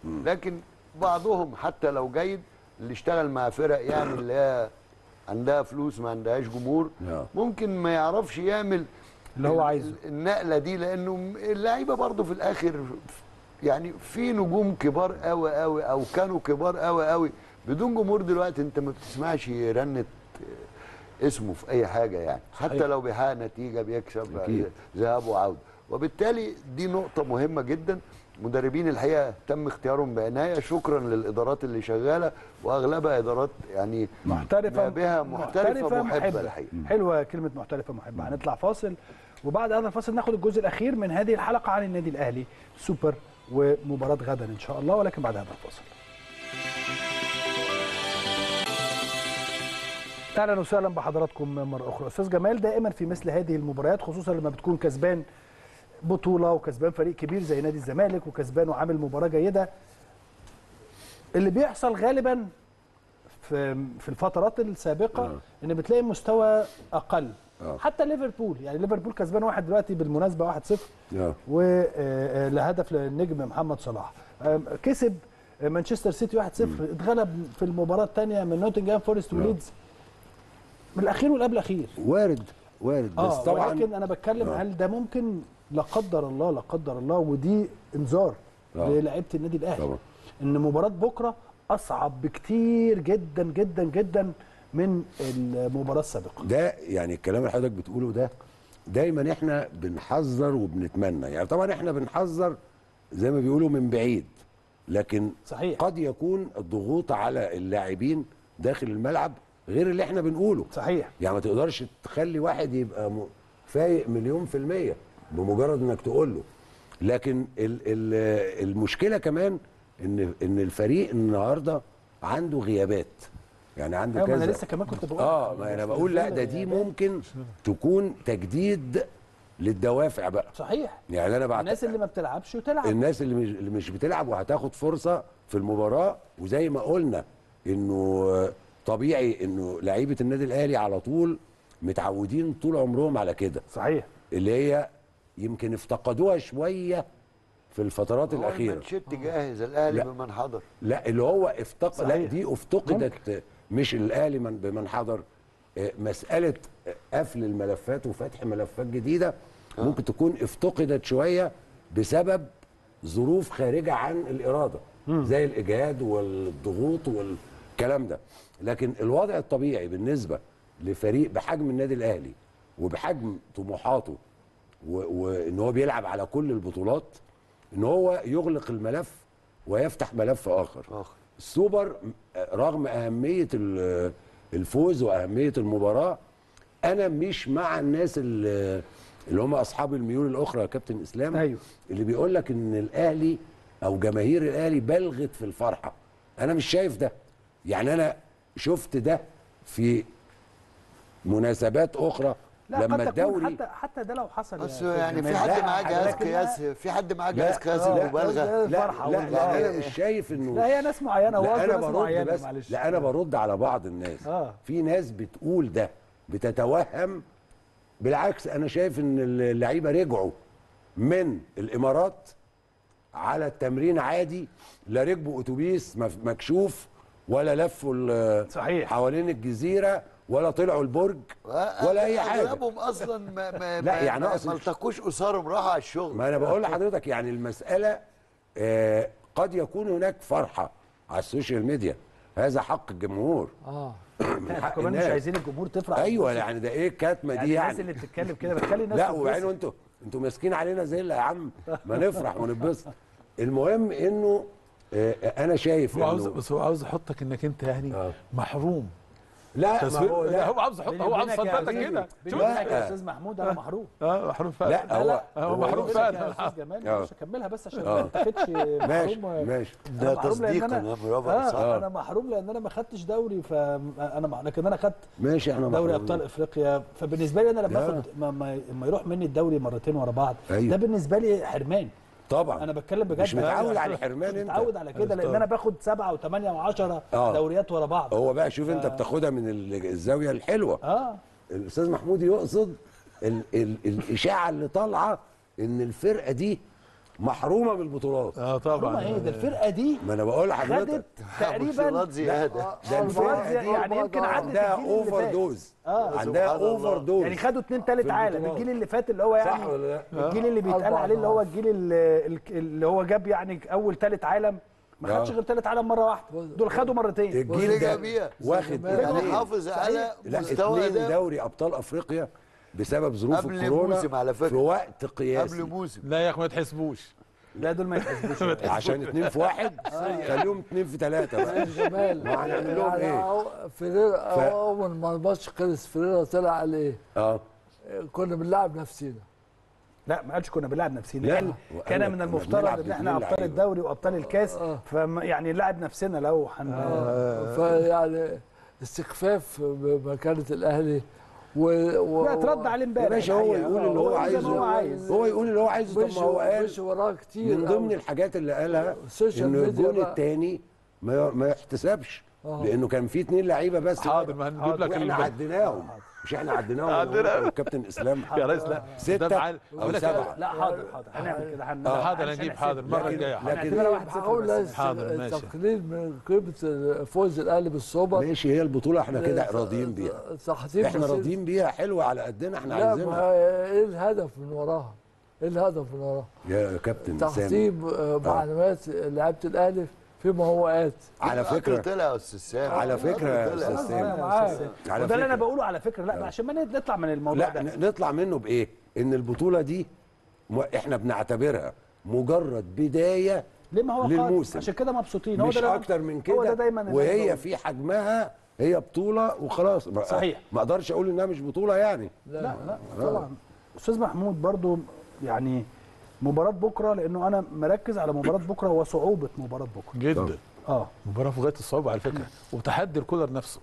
لكن بعضهم حتى لو جيد اللي اشتغل مع فرق يعني اللي هي عندها فلوس ما عندهاش جمهور نعم. ممكن ما يعرفش يعمل اللي هو عايزه النقله دي لانه اللعيبه برضه في الاخر يعني في نجوم كبار قوي قوي او كانوا كبار قوي قوي بدون جمهور دلوقتي انت ما بتسمعش رنه اسمه في اي حاجه يعني حتى صحيح. لو بيحقق نتيجه بيكسب أكيد. ذهاب وعوده وبالتالي دي نقطه مهمه جدا مدربين الحقيقه تم اختيارهم بعنايه شكرا للادارات اللي شغاله واغلبها ادارات يعني محترفه بها محترفه محبه الحقيقه حلوه كلمه محترفه محبه هنطلع فاصل وبعد هذا الفاصل ناخد الجزء الاخير من هذه الحلقه عن النادي الاهلي سوبر ومباراه غدا ان شاء الله ولكن بعد هذا الفاصل اهلا وسهلا بحضراتكم مره اخرى استاذ جمال دائما في مثل هذه المباريات خصوصا لما بتكون كسبان بطوله وكسبان فريق كبير زي نادي الزمالك وكسبان وعامل مباراه جيده اللي بيحصل غالبا في في الفترات السابقه آه. ان بتلاقي مستوى اقل آه. حتى ليفربول يعني ليفربول كسبان واحد دلوقتي بالمناسبه 1-0 آه. ولهدف للنجم محمد صلاح آم، كسب مانشستر سيتي 1-0 اتغلب في المباراه الثانيه من نوتنجهام فورست وليدز من الاخير والقبل الاخير وارد وارد بس اه طبعا ولكن انا بتكلم آه. هل ده ممكن لا قدر الله لا قدر الله ودي انذار آه. للاعيبه النادي الاهلي طبعا. ان مباراه بكره اصعب بكتير جدا جدا جدا من المباراه السابقه ده يعني الكلام اللي حضرتك بتقوله ده دايما احنا بنحذر وبنتمنى يعني طبعا احنا بنحذر زي ما بيقولوا من بعيد لكن صحيح. قد يكون الضغوط على اللاعبين داخل الملعب غير اللي احنا بنقوله صحيح يعني ما تقدرش تخلي واحد يبقى م- فايق مليون في المية بمجرد انك تقول له لكن ال ال المشكلة كمان ان ان الفريق النهارده عنده غيابات يعني عنده ايوه ما كذا انا لسه كمان كنت بقول اه ما انا بقول لا ده دي ممكن تكون تجديد للدوافع بقى صحيح يعني انا بعت الناس اللي ما بتلعبش وتلعب الناس اللي مش اللي مش بتلعب وهتاخد فرصه في المباراه وزي ما قلنا انه طبيعي انه لعيبه النادي الاهلي على طول متعودين طول عمرهم على كده صحيح اللي هي يمكن افتقدوها شويه في الفترات هو الاخيره المانشيت جاهز الاهلي لا. بمن حضر لا اللي هو افتقد لا صحيح. دي افتقدت مش الاهلي من بمن حضر آه، مساله قفل الملفات وفتح ملفات جديده ممكن تكون افتقدت شويه بسبب ظروف خارجه عن الاراده زي الاجهاد والضغوط والكلام ده لكن الوضع الطبيعي بالنسبه لفريق بحجم النادي الاهلي وبحجم طموحاته و- وان هو بيلعب على كل البطولات ان هو يغلق الملف ويفتح ملف اخر آخر. السوبر رغم اهميه ال- الفوز واهميه المباراه انا مش مع الناس اللي اللي هم اصحاب الميول الاخرى يا كابتن اسلام أيوه. اللي بيقول لك ان الاهلي او جماهير الاهلي بلغت في الفرحه انا مش شايف ده يعني انا شفت ده في مناسبات اخرى لا لما قد تكون الدوري حتى حتى ده لو حصل يا بس أستاذ يعني في جمال. حد لا، معاه جهاز حضرتك قياس في حد معاه لا، جهاز قياس آه، المبالغه ده لا الفرحة لا, والله. لا آه. انا مش شايف انه لا هي ناس معينه هو لا قصده انا ناس برد معينه بس معلش لا انا برد على بعض الناس آه. في ناس بتقول ده بتتوهم بالعكس انا شايف ان اللعيبه رجعوا من الامارات على التمرين عادي لا ركبوا اتوبيس مف- مكشوف ولا لفوا ال- صحيح. حوالين الجزيره ولا طلعوا البرج ولا اي حاجه اغلبهم اصلا ما ما لا، ما- يعني ما- أقصد- ما التقوش اسرهم راحوا على الشغل ما انا بقول لحضرتك يعني المساله آه قد يكون هناك فرحه على السوشيال ميديا هذا حق الجمهور اه من احنا حق كمان مش الناس عايزين الجمهور تفرح ايوه يعني ده ايه الكتمه يعني دي الناس يعني اللي بتتكلم كده بتخلي الناس لا تتبسط. وبعدين انتوا انتوا ماسكين علينا زي اللي يا عم ما نفرح ونتبسط المهم انه آه انا شايف هو عاوز انه بس هو عاوز يحطك انك انت يعني آه. محروم لا ما تصوير هو لا لا هو عاوز يحط بيني هو عاوز وبينك يا يصدقك حبيبي، كده بيني شوف وبينك يا لا. استاذ محمود انا محروم اه محروم فعلا لا هو هو هو محروم بيني وبينك فعلا. يا استاذ جمال آه. مش هكملها بس عشان آه. ما تاخدش ماشي محروم ماشي ده أنا محروم لأن تصديقا أنا- يا برافو صح اه انا محروم لان انا ما خدتش دوري فانا مع... لكن انا خدت ماشي احنا دوري محرومين. ابطال افريقيا فبالنسبه لي انا لما لا. اخد ما, ما, ما يروح مني الدوري مرتين ورا بعض أيوه. ده بالنسبه لي حرمان طبعا انا بتكلم بجد مش متعود يعني على الحرمان مش انت متعود على كده لان انا باخد سبعه وثمانيه وعشره آه. دوريات ورا بعض هو بقى شوف انت بتاخدها من ال- الزاويه الحلوه اه الاستاذ محمود يقصد ال ال الاشاعه اللي طالعه ان الفرقه دي محرومه من البطولات اه طبعا طبعا ايه ده الفرقه دي ما انا بقول لحضرتك خدت تقريبا بطولات زياده ده الفرقة الفرقه دي دي يعني يمكن عدت عندها الجيل اللي اوفر فات. دوز آه. عندها سبحان الله. اوفر دوز يعني خدوا اتنين تالت في عالم البطولات. الجيل اللي فات اللي هو يعني صح ولا لا؟ الجيل اللي بيتقال أربعة عليه اللي هو طبعا. الجيل اللي, اللي هو جاب يعني اول تالت عالم ما آه. خدش غير تالت عالم مره واحده دول خدوا مرتين الجيل ورجع ده بيها. واخد يعني اتنين حافظ على لا مستوى اتنين ده دوري ابطال افريقيا بسبب ظروف قبل الكورونا موسم على فكرة. في وقت قياسي قبل موسم لا يا اخي ما تحسبوش لا دول ما يتحسبوش عشان اتنين في واحد خليهم اتنين في ثلاثة بقى جمال ما هنعمل لهم يعني ايه؟ أو- فريرا اول ما الماتش خلص فريرا طلع قال ايه؟ اه كنا بنلعب نفسينا لا ما قالش كنا بنلعب نفسنا لا، قال وقال كان لك من كنا المفترض بنلعب ان احنا باتنين ابطال لعيبة. الدوري وابطال الكاس آه. فم يعني نلعب نفسنا لو حن فيعني استخفاف بمكانه الاهلي و... و... لا اترد عليه يا امبارح باشا هو الحقيقة. يقول اللي هو زي ما عايزه هو عايز هو يقول اللي هو عايزه طب مش ما هو قال مش وراه كتير من ضمن أوي. الحاجات اللي قالها السوشيال ان ميديا الجون بقى. الثاني ما ما يحتسبش آه. لانه كان في اتنين لعيبه بس حاضر ما هنجيب لك واحنا الب- عديناهم مش احنا عديناهم عدينا. أنا والكابتن اسلام يا ريس لا ستة ده معال- أو بقول لك سبعة. لا حاضر حاضر هنعمل كده هن... لا، حاضر معلش هنجيب هنحسب. حاضر المره لكن- الجايه حاضر. لكن- هنعتبرها واحد صفر هقول بس. حاضر، ماشي. التقليل من قيمه فوز الاهلي بالسوبر ماشي هي البطوله احنا كده راضيين بيها تحطيم احنا بسيط. راضيين بيها حلوه على قدنا احنا لا ما عايزينها ايه الهدف من وراها؟ ايه الهدف من وراها؟ يا كابتن سامي تحطيم آه، معلومات لعيبه الاهلي في موقعات على القطر فكره طلع يا استاذ سامي على فكره يا القطر طلع. استاذ أنا سامي معاك. على وده اللي انا فكرة. بقوله على فكره لا عشان ما نطلع من الموضوع لا ده ن- نطلع منه بايه ان البطوله دي م- احنا بنعتبرها مجرد بدايه ليه ما هو قادم للموسم. عشان كده مبسوطين هو مش ده اللي- اكتر من هو ده كده دايما اللي أنا وهي بقوله. في حجمها هي بطوله وخلاص ما- صحيح. ما اقدرش اقول انها مش بطوله يعني لا لا طبعا استاذ محمود برضو يعني مباراه بكره لانه انا مركز على مباراه بكره وصعوبه مباراه بكره جدا اه مباراه في غايه الصعوبه على فكره وتحدي الكولر نفسه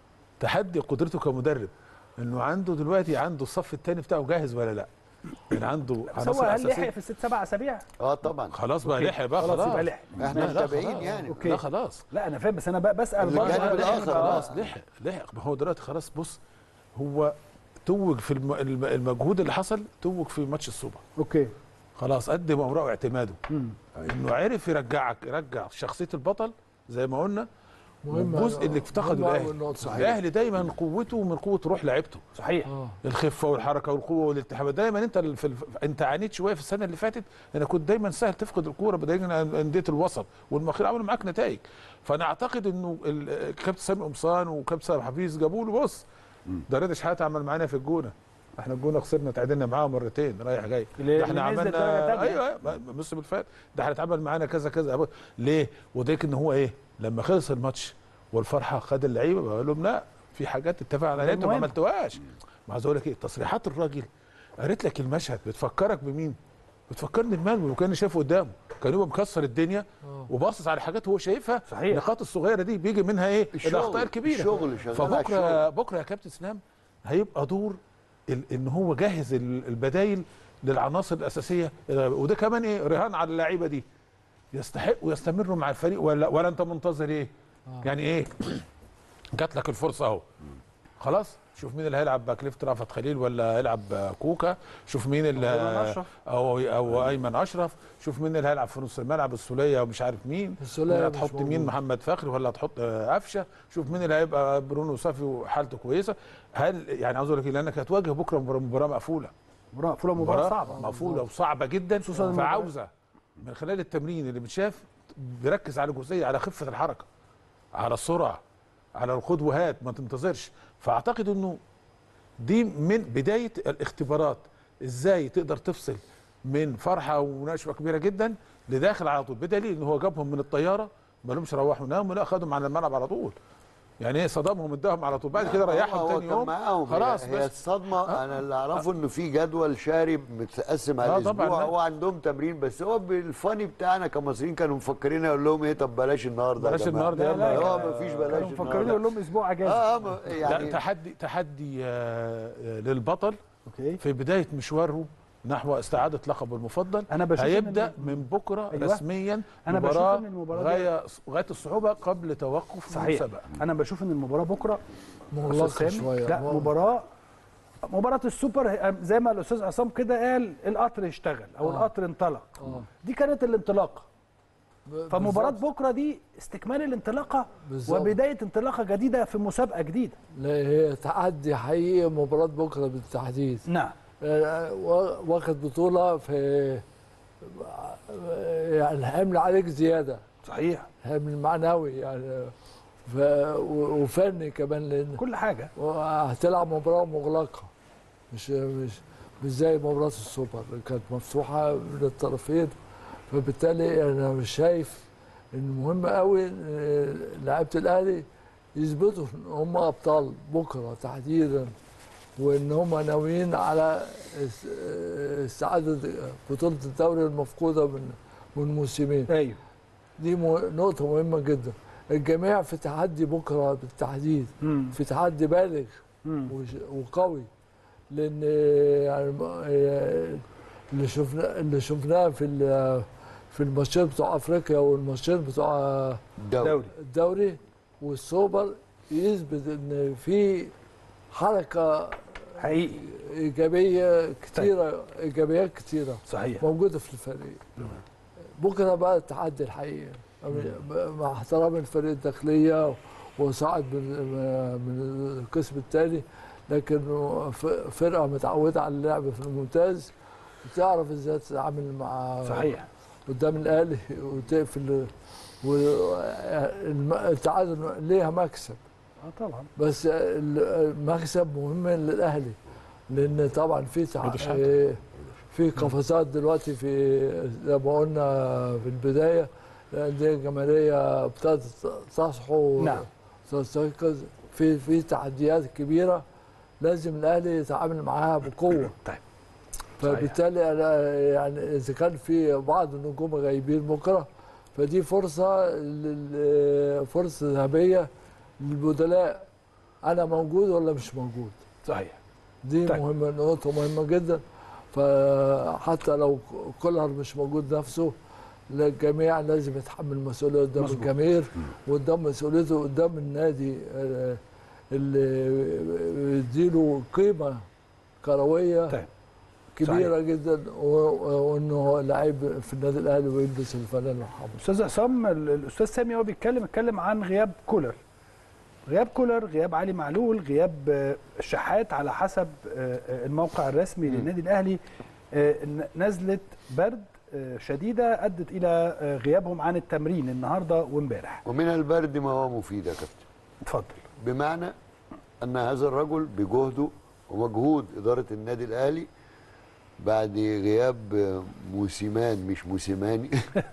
تحدي قدرته كمدرب انه عنده دلوقتي عنده الصف الثاني بتاعه جاهز ولا لا يعني عنده بس هو عناصر هل لحق اساسيه في الست سبع اسابيع اه طبعا خلاص بقى لحق بقى خلاص خلاص يبقى لحق احنا لا، لا، متابعين خلاص. يعني أوكي. لا خلاص لا انا فاهم بس انا بقى بسال اللي برضه كان هل بالآخر لحق؟ خلاص. خلاص لحق لحق ما هو دلوقتي خلاص بص هو توج في الم- الم- المجهود اللي حصل توج في ماتش السوبر اوكي خلاص قدم اوراقه واعتماده مم. انه عرف يرجعك يرجع شخصيه البطل زي ما قلنا مهم والجزء اللي افتقده مهم أوي الاهلي النقطة. صحيح. الاهلي دايما قوته من قوه روح لعيبته صحيح اه الخفه والحركه والقوه والالتحام دايما انت في الف... انت عانيت شويه في السنه اللي فاتت انا كنت دايما سهل تفقد الكوره بدليل ان انديه الوسط والمخير عملوا معاك نتائج فانا اعتقد انه ال- كابتن سامي قمصان وكابتن سامي حفيظ جابوا له بص ده رضا شحاته عمل معانا في الجونه احنا الجونه خسرنا تعادلنا معاه مرتين رايح جاي اللي- ده احنا اللي نزل درجة عملنا تانية. ايوه ايوه الموسم اللي فات ده احنا اتعمل معانا كذا كذا ليه؟ وذلك ان هو ايه؟ لما خلص الماتش والفرحه خد اللعيبه بقول لهم لا في حاجات اتفق عليها انتوا ما المهم. عملتوهاش ما عايز اقول لك ايه تصريحات الراجل قريت لك المشهد بتفكرك بمين؟ بتفكرني بمال وكان شايفه قدامه كان يبقى مكسر الدنيا وباصص على حاجات هو شايفها صحيح. النقاط الصغيره دي بيجي منها ايه؟ الشغل. الاخطاء الكبيره الشغل شغال على فبكره الشغل. بكره يا كابتن اسلام هيبقى دور ال- ان هو جهز ال- البدايل للعناصر الاساسيه وده كمان ايه رهان على اللعيبه دي يستحقوا يستمروا مع الفريق ولا ولا انت منتظر ايه؟ يعني ايه؟ جات لك الفرصه اهو خلاص شوف مين اللي هيلعب باك ليفت رافت خليل ولا هيلعب كوكا شوف مين اللي أيمن أشرف. او او ايمن اشرف شوف مين اللي هيلعب في نص الملعب السوليه ومش عارف مين السولية ولا مش هتحط مين موجود. محمد فخري ولا هتحط آه، قفشه شوف مين اللي هيبقى برونو صافي وحالته كويسه هل يعني عاوز اقول لك إيه؟ لانك هتواجه بكره مباراه مباراة مقفوله مباراه فولا مباراه صعبه مقفوله وصعبه جدا خصوصاً المباراة- فعاوزه من خلال التمرين اللي بتشاف بيركز على جزئيه على خفه الحركه على السرعه على الخد وهات ما تنتظرش فاعتقد انه دي من بدايه الاختبارات ازاي تقدر تفصل من فرحه ونشوه كبيره جدا لداخل على طول بدليل ان هو جابهم من الطياره ما لهمش روحوا ناموا لا خدهم على الملعب على طول يعني ايه صدمهم اداهم على طول بعد كده هو- ريحهم هو تاني كان يوم معاهم خلاص هي, هي بس الصدمه انا اللي اعرفه انه في جدول شارب متقسم على آه الاسبوع طبعاً، لا. هو عندهم تمرين بس هو بالفاني بتاعنا كمصريين كانوا مفكرين اقول لهم ايه طب بلاش النهارده يا بلاش جماعة. النهارده لا، يلا لا، هو مفيش بلاش كانوا مفكرين النهارده يقول لهم اسبوع اجازه اه آه، ما- لا يعني تحدي تحدي آه، آه، للبطل اوكي في بدايه مشواره نحو استعاده لقبه المفضل أنا بشوف إن هيبدا الم- من بكره أيوة. رسميا أنا بشوف مباراه إن المباراة دي- غايه غايه الصعوبه قبل توقف صحيح المسابقه انا بشوف ان المباراه بكره مغلقة أستاذ سامي، شوية لا مغلقة. مباراه مباراه السوبر هي- زي ما الاستاذ عصام كده قال القطر اشتغل او آه. القطر انطلق آه. دي كانت الانطلاقه ب- فمباراه بالظبط. بكره دي استكمال الانطلاقه بالظبط. وبدايه انطلاقه جديده في مسابقه جديده لا هي تحدي حقيقي مباراة بكرة بالتحديد نعم آه، وا- واخد بطولة في يعني حمل عليك زيادة صحيح حمل معنوي يعني ف... و- وفني كمان لأن كل حاجه هتلعب مباراة مغلقة مش مش مش زي مباراة السوبر اللي كانت مفتوحة من الطرفين فبالتالي أنا مش شايف إن مهم قوي إن لعيبة الأهلي يثبتوا إن هم أبطال بكرة تحديدا وإن هم ناويين على اس- استعادة بطولة الدوري المفقودة من من موسمين ايوه دي مه- نقطة مهمة جدا الجميع في تحدي بكرة بالتحديد مم. في تحدي بالغ مم. وش- وقوي لان يعني م- اللي شفنا اللي شفناه في ال- في الماتشات بتوع افريقيا والماتشات بتوع الدوري دوري الدوري والسوبر يثبت ان في حركه حقيقي ايجابيه كتيره ايجابيات كتيره صحيح موجوده في الفريق بكره بقى التحدي الحقيقي مع احترام الفريق الداخليه وصعد من من القسم الثاني لكن ف- فرقه متعوده على اللعب في الممتاز وتعرف ازاي تتعامل مع صحيح قدام الاهلي وتقفل والتعادل ليها مكسب اه طبعا بس المكسب مهم للاهلي لان طبعا في تع... مفيش حد. إيه، في قفزات دلوقتي في زي ما قلنا في البدايه الانديه الجماهيريه ابتدت تصحو نعم. تستيقظ في في تحديات كبيره لازم الاهلي يتعامل معاها بقوه طيب فبالتالي أنا يعني اذا كان في بعض النجوم غايبين بكره فدي فرصه لل- فرصه ذهبيه للبدلاء انا موجود ولا مش موجود صحيح دي طيب. مهمه نقطه مهمه جدا فحتى لو كولر مش موجود نفسه لا الجميع لازم يتحمل مسؤوليه قدام مظبوط. الجماهير وقدام مسؤوليته قدام النادي آه، اللي يديله قيمه كرويه طيب. كبيره جدا و- وانه هو لعيب في النادي الاهلي ويلبس الفانيلا الحمراء استاذ عصام ال- الاستاذ سامي وهو بيتكلم اتكلم عن غياب كولر غياب كولر غياب علي معلول غياب آه، الشحات على حسب آه، آه، الموقع الرسمي للنادي الاهلي آه، ن- نزله برد آه، شديده ادت الى آه، غيابهم عن التمرين النهارده وامبارح ومن البرد ما هو مفيد يا كابتن اتفضل بمعنى ان هذا الرجل بجهده ومجهود اداره النادي الاهلي بعد غياب موسمان مش موسيماني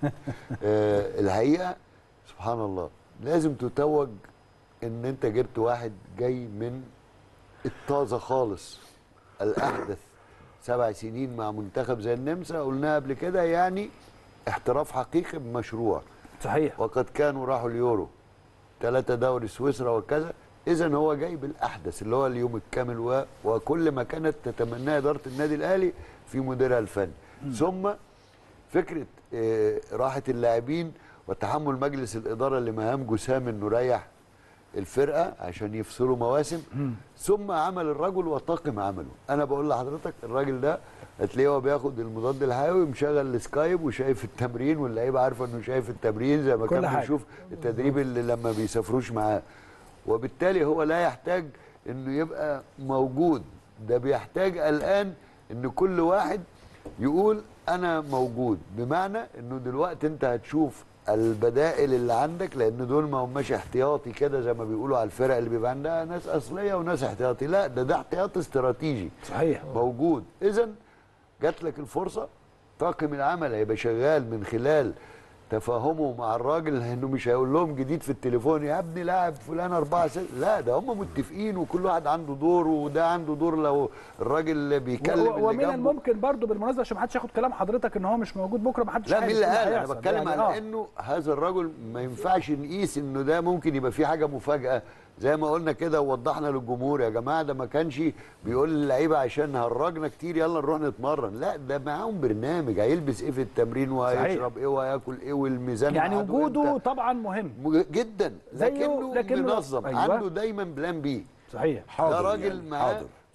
آه، الحقيقه سبحان الله لازم تتوج ان انت جبت واحد جاي من الطازه خالص الاحدث سبع سنين مع منتخب زي النمسا قلناها قبل كده يعني احتراف حقيقي بمشروع صحيح وقد كانوا راحوا اليورو ثلاثة دوري سويسرا وكذا إذا هو جاي بالأحدث اللي هو اليوم الكامل و... وكل ما كانت تتمناه إدارة النادي الأهلي في مديرها الفني ثم فكرة آه، راحة اللاعبين وتحمل مجلس الإدارة لمهام جسام إنه يريح الفرقة عشان يفصلوا مواسم ثم عمل الرجل وطاقم عمله أنا بقول لحضرتك الراجل ده هتلاقيه هو بياخد المضاد الحيوي مشغل السكايب وشايف التمرين واللعيبه عارفه انه شايف التمرين زي ما كل كان حاجة. بيشوف التدريب اللي لما بيسافروش معاه وبالتالي هو لا يحتاج انه يبقى موجود ده بيحتاج الان ان كل واحد يقول انا موجود بمعنى انه دلوقتي انت هتشوف البدائل اللي عندك لان دول ما هماش احتياطي كده زي ما بيقولوا على الفرق اللي بيبقى عندها ناس اصليه وناس احتياطي لا ده ده احتياط استراتيجي صحيح موجود اذا جات لك الفرصه طاقم العمل هيبقى شغال من خلال تفاهمه مع الراجل انه مش هيقول لهم جديد في التليفون يا ابني لاعب فلان أربعة ست لا ده هم متفقين وكل واحد عنده دور وده عنده دور لو الراجل بيكلم و- اللي ومن جنبه الممكن برضو بالمناسبه عشان ما حدش ياخد كلام حضرتك ان هو مش موجود بكره ما حدش لا مين عارف اللي إيه قال انا هيحصل. بتكلم يعني على آه. انه هذا الرجل ما ينفعش نقيس انه ده ممكن يبقى فيه حاجه مفاجاه زي ما قلنا كده ووضحنا للجمهور يا جماعه ده ما كانش بيقول للعيبه عشان هرجنا كتير يلا نروح نتمرن لا ده معاهم برنامج هيلبس ايه في التمرين وهيشرب ايه وهياكل ايه والميزان يعني ميعاده وجوده إمتى. طبعا مهم م- جدا زيه- لكنه, لكنه- منظم أيوة. عنده دايما بلان بي صحيح ده حاضر راجل يعني، معاه حاضر.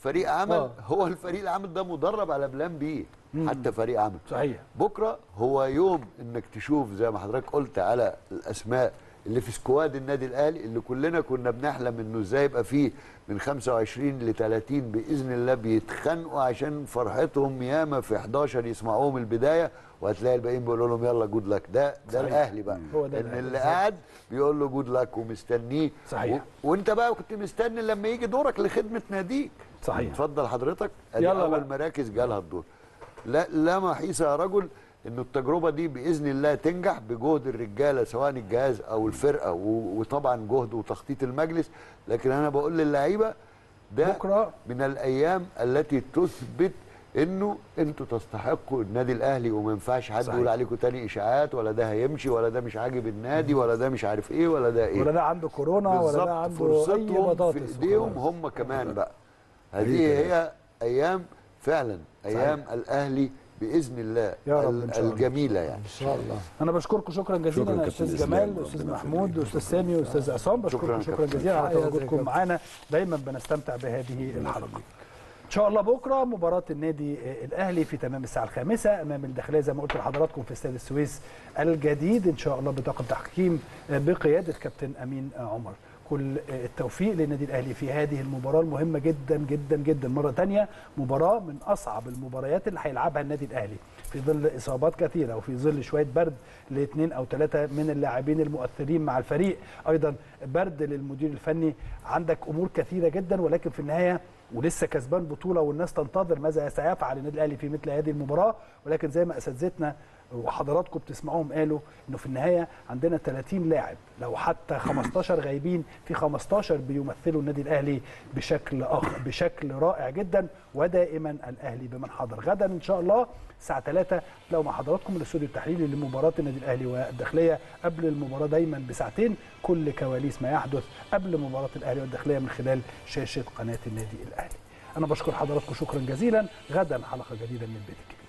فريق عمل آه. هو الفريق العمل ده مدرب على بلان بي حتى فريق عمل صحيح بكره هو يوم انك تشوف زي ما حضرتك قلت على الاسماء اللي في سكواد النادي الاهلي اللي كلنا كنا بنحلم انه ازاي يبقى فيه من 25 ل 30 باذن الله بيتخانقوا عشان فرحتهم ياما في 11 يسمعوهم البدايه وهتلاقي الباقيين بيقولوا لهم يلا جود لك ده ده الاهلي بقى هو ده ان الأهلي اللي بالظبط. قاعد بيقول له جود لك ومستنيه صحيح. و... وانت بقى كنت مستني لما يجي دورك لخدمه ناديك صحيح. اتفضل حضرتك ادي يلا اول بقى. مراكز جالها الدور لا لا محيص يا رجل ان التجربه دي باذن الله تنجح بجهد الرجاله سواء الجهاز او الفرقه و- وطبعا جهد وتخطيط المجلس لكن انا بقول للعيبه ده بكرة. من الايام التي تثبت انه انتوا تستحقوا النادي الاهلي وما ينفعش حد صحيح. يقول عليكم تاني اشاعات ولا ده هيمشي ولا ده مش عاجب النادي ولا ده مش عارف ايه ولا ده ايه ولا ده عنده كورونا ولا بالظبط ده عنده اي فرصتهم بطاطس في ايديهم وخلاص. هم كمان بقى هذه هي ايام فعلا ايام الاهلي باذن الله يا رب ال- إن شاء الله. الجميله يعني ان شاء الله انا بشكركم شكرا جزيلا شكراً يا كابتن استاذ إسلام، جمال ربنا استاذ يخليك. محمود استاذ سامي واستاذ عصام بشكركم شكراً شكرا كابتن. جزيلا على تحية تواجدكم كابتن. معانا دايما بنستمتع بهذه الحلقه ان شاء الله بكره مباراه النادي الاهلي في تمام الساعه الخامسه امام الداخليه زي ما قلت لحضراتكم في استاد السويس الجديد ان شاء الله بطاقم تحكيم بقياده كابتن امين عمر كل التوفيق للنادي الاهلي في هذه المباراه المهمه جدا جدا جدا مره تانية مباراه من اصعب المباريات اللي هيلعبها النادي الاهلي في ظل اصابات كثيره وفي ظل شويه برد لاثنين او ثلاثه من اللاعبين المؤثرين مع الفريق ايضا برد للمدير الفني عندك امور كثيره جدا ولكن في النهايه ولسه كسبان بطوله والناس تنتظر ماذا سيفعل النادي الاهلي في مثل هذه المباراه ولكن زي ما اساتذتنا وحضراتكم بتسمعوهم قالوا انه في النهايه عندنا 30 لاعب لو حتى 15 غايبين في 15 بيمثلوا النادي الاهلي بشكل اخر بشكل رائع جدا ودائما الاهلي بمن حضر غدا ان شاء الله الساعه 3 تلاقوا مع حضراتكم الاستوديو التحليلي لمباراه النادي الاهلي والداخليه قبل المباراه دايما بساعتين كل كواليس ما يحدث قبل مباراه الاهلي والداخليه من خلال شاشه قناه النادي الاهلي انا بشكر حضراتكم شكرا جزيلا غدا حلقه جديده من البيت الكبير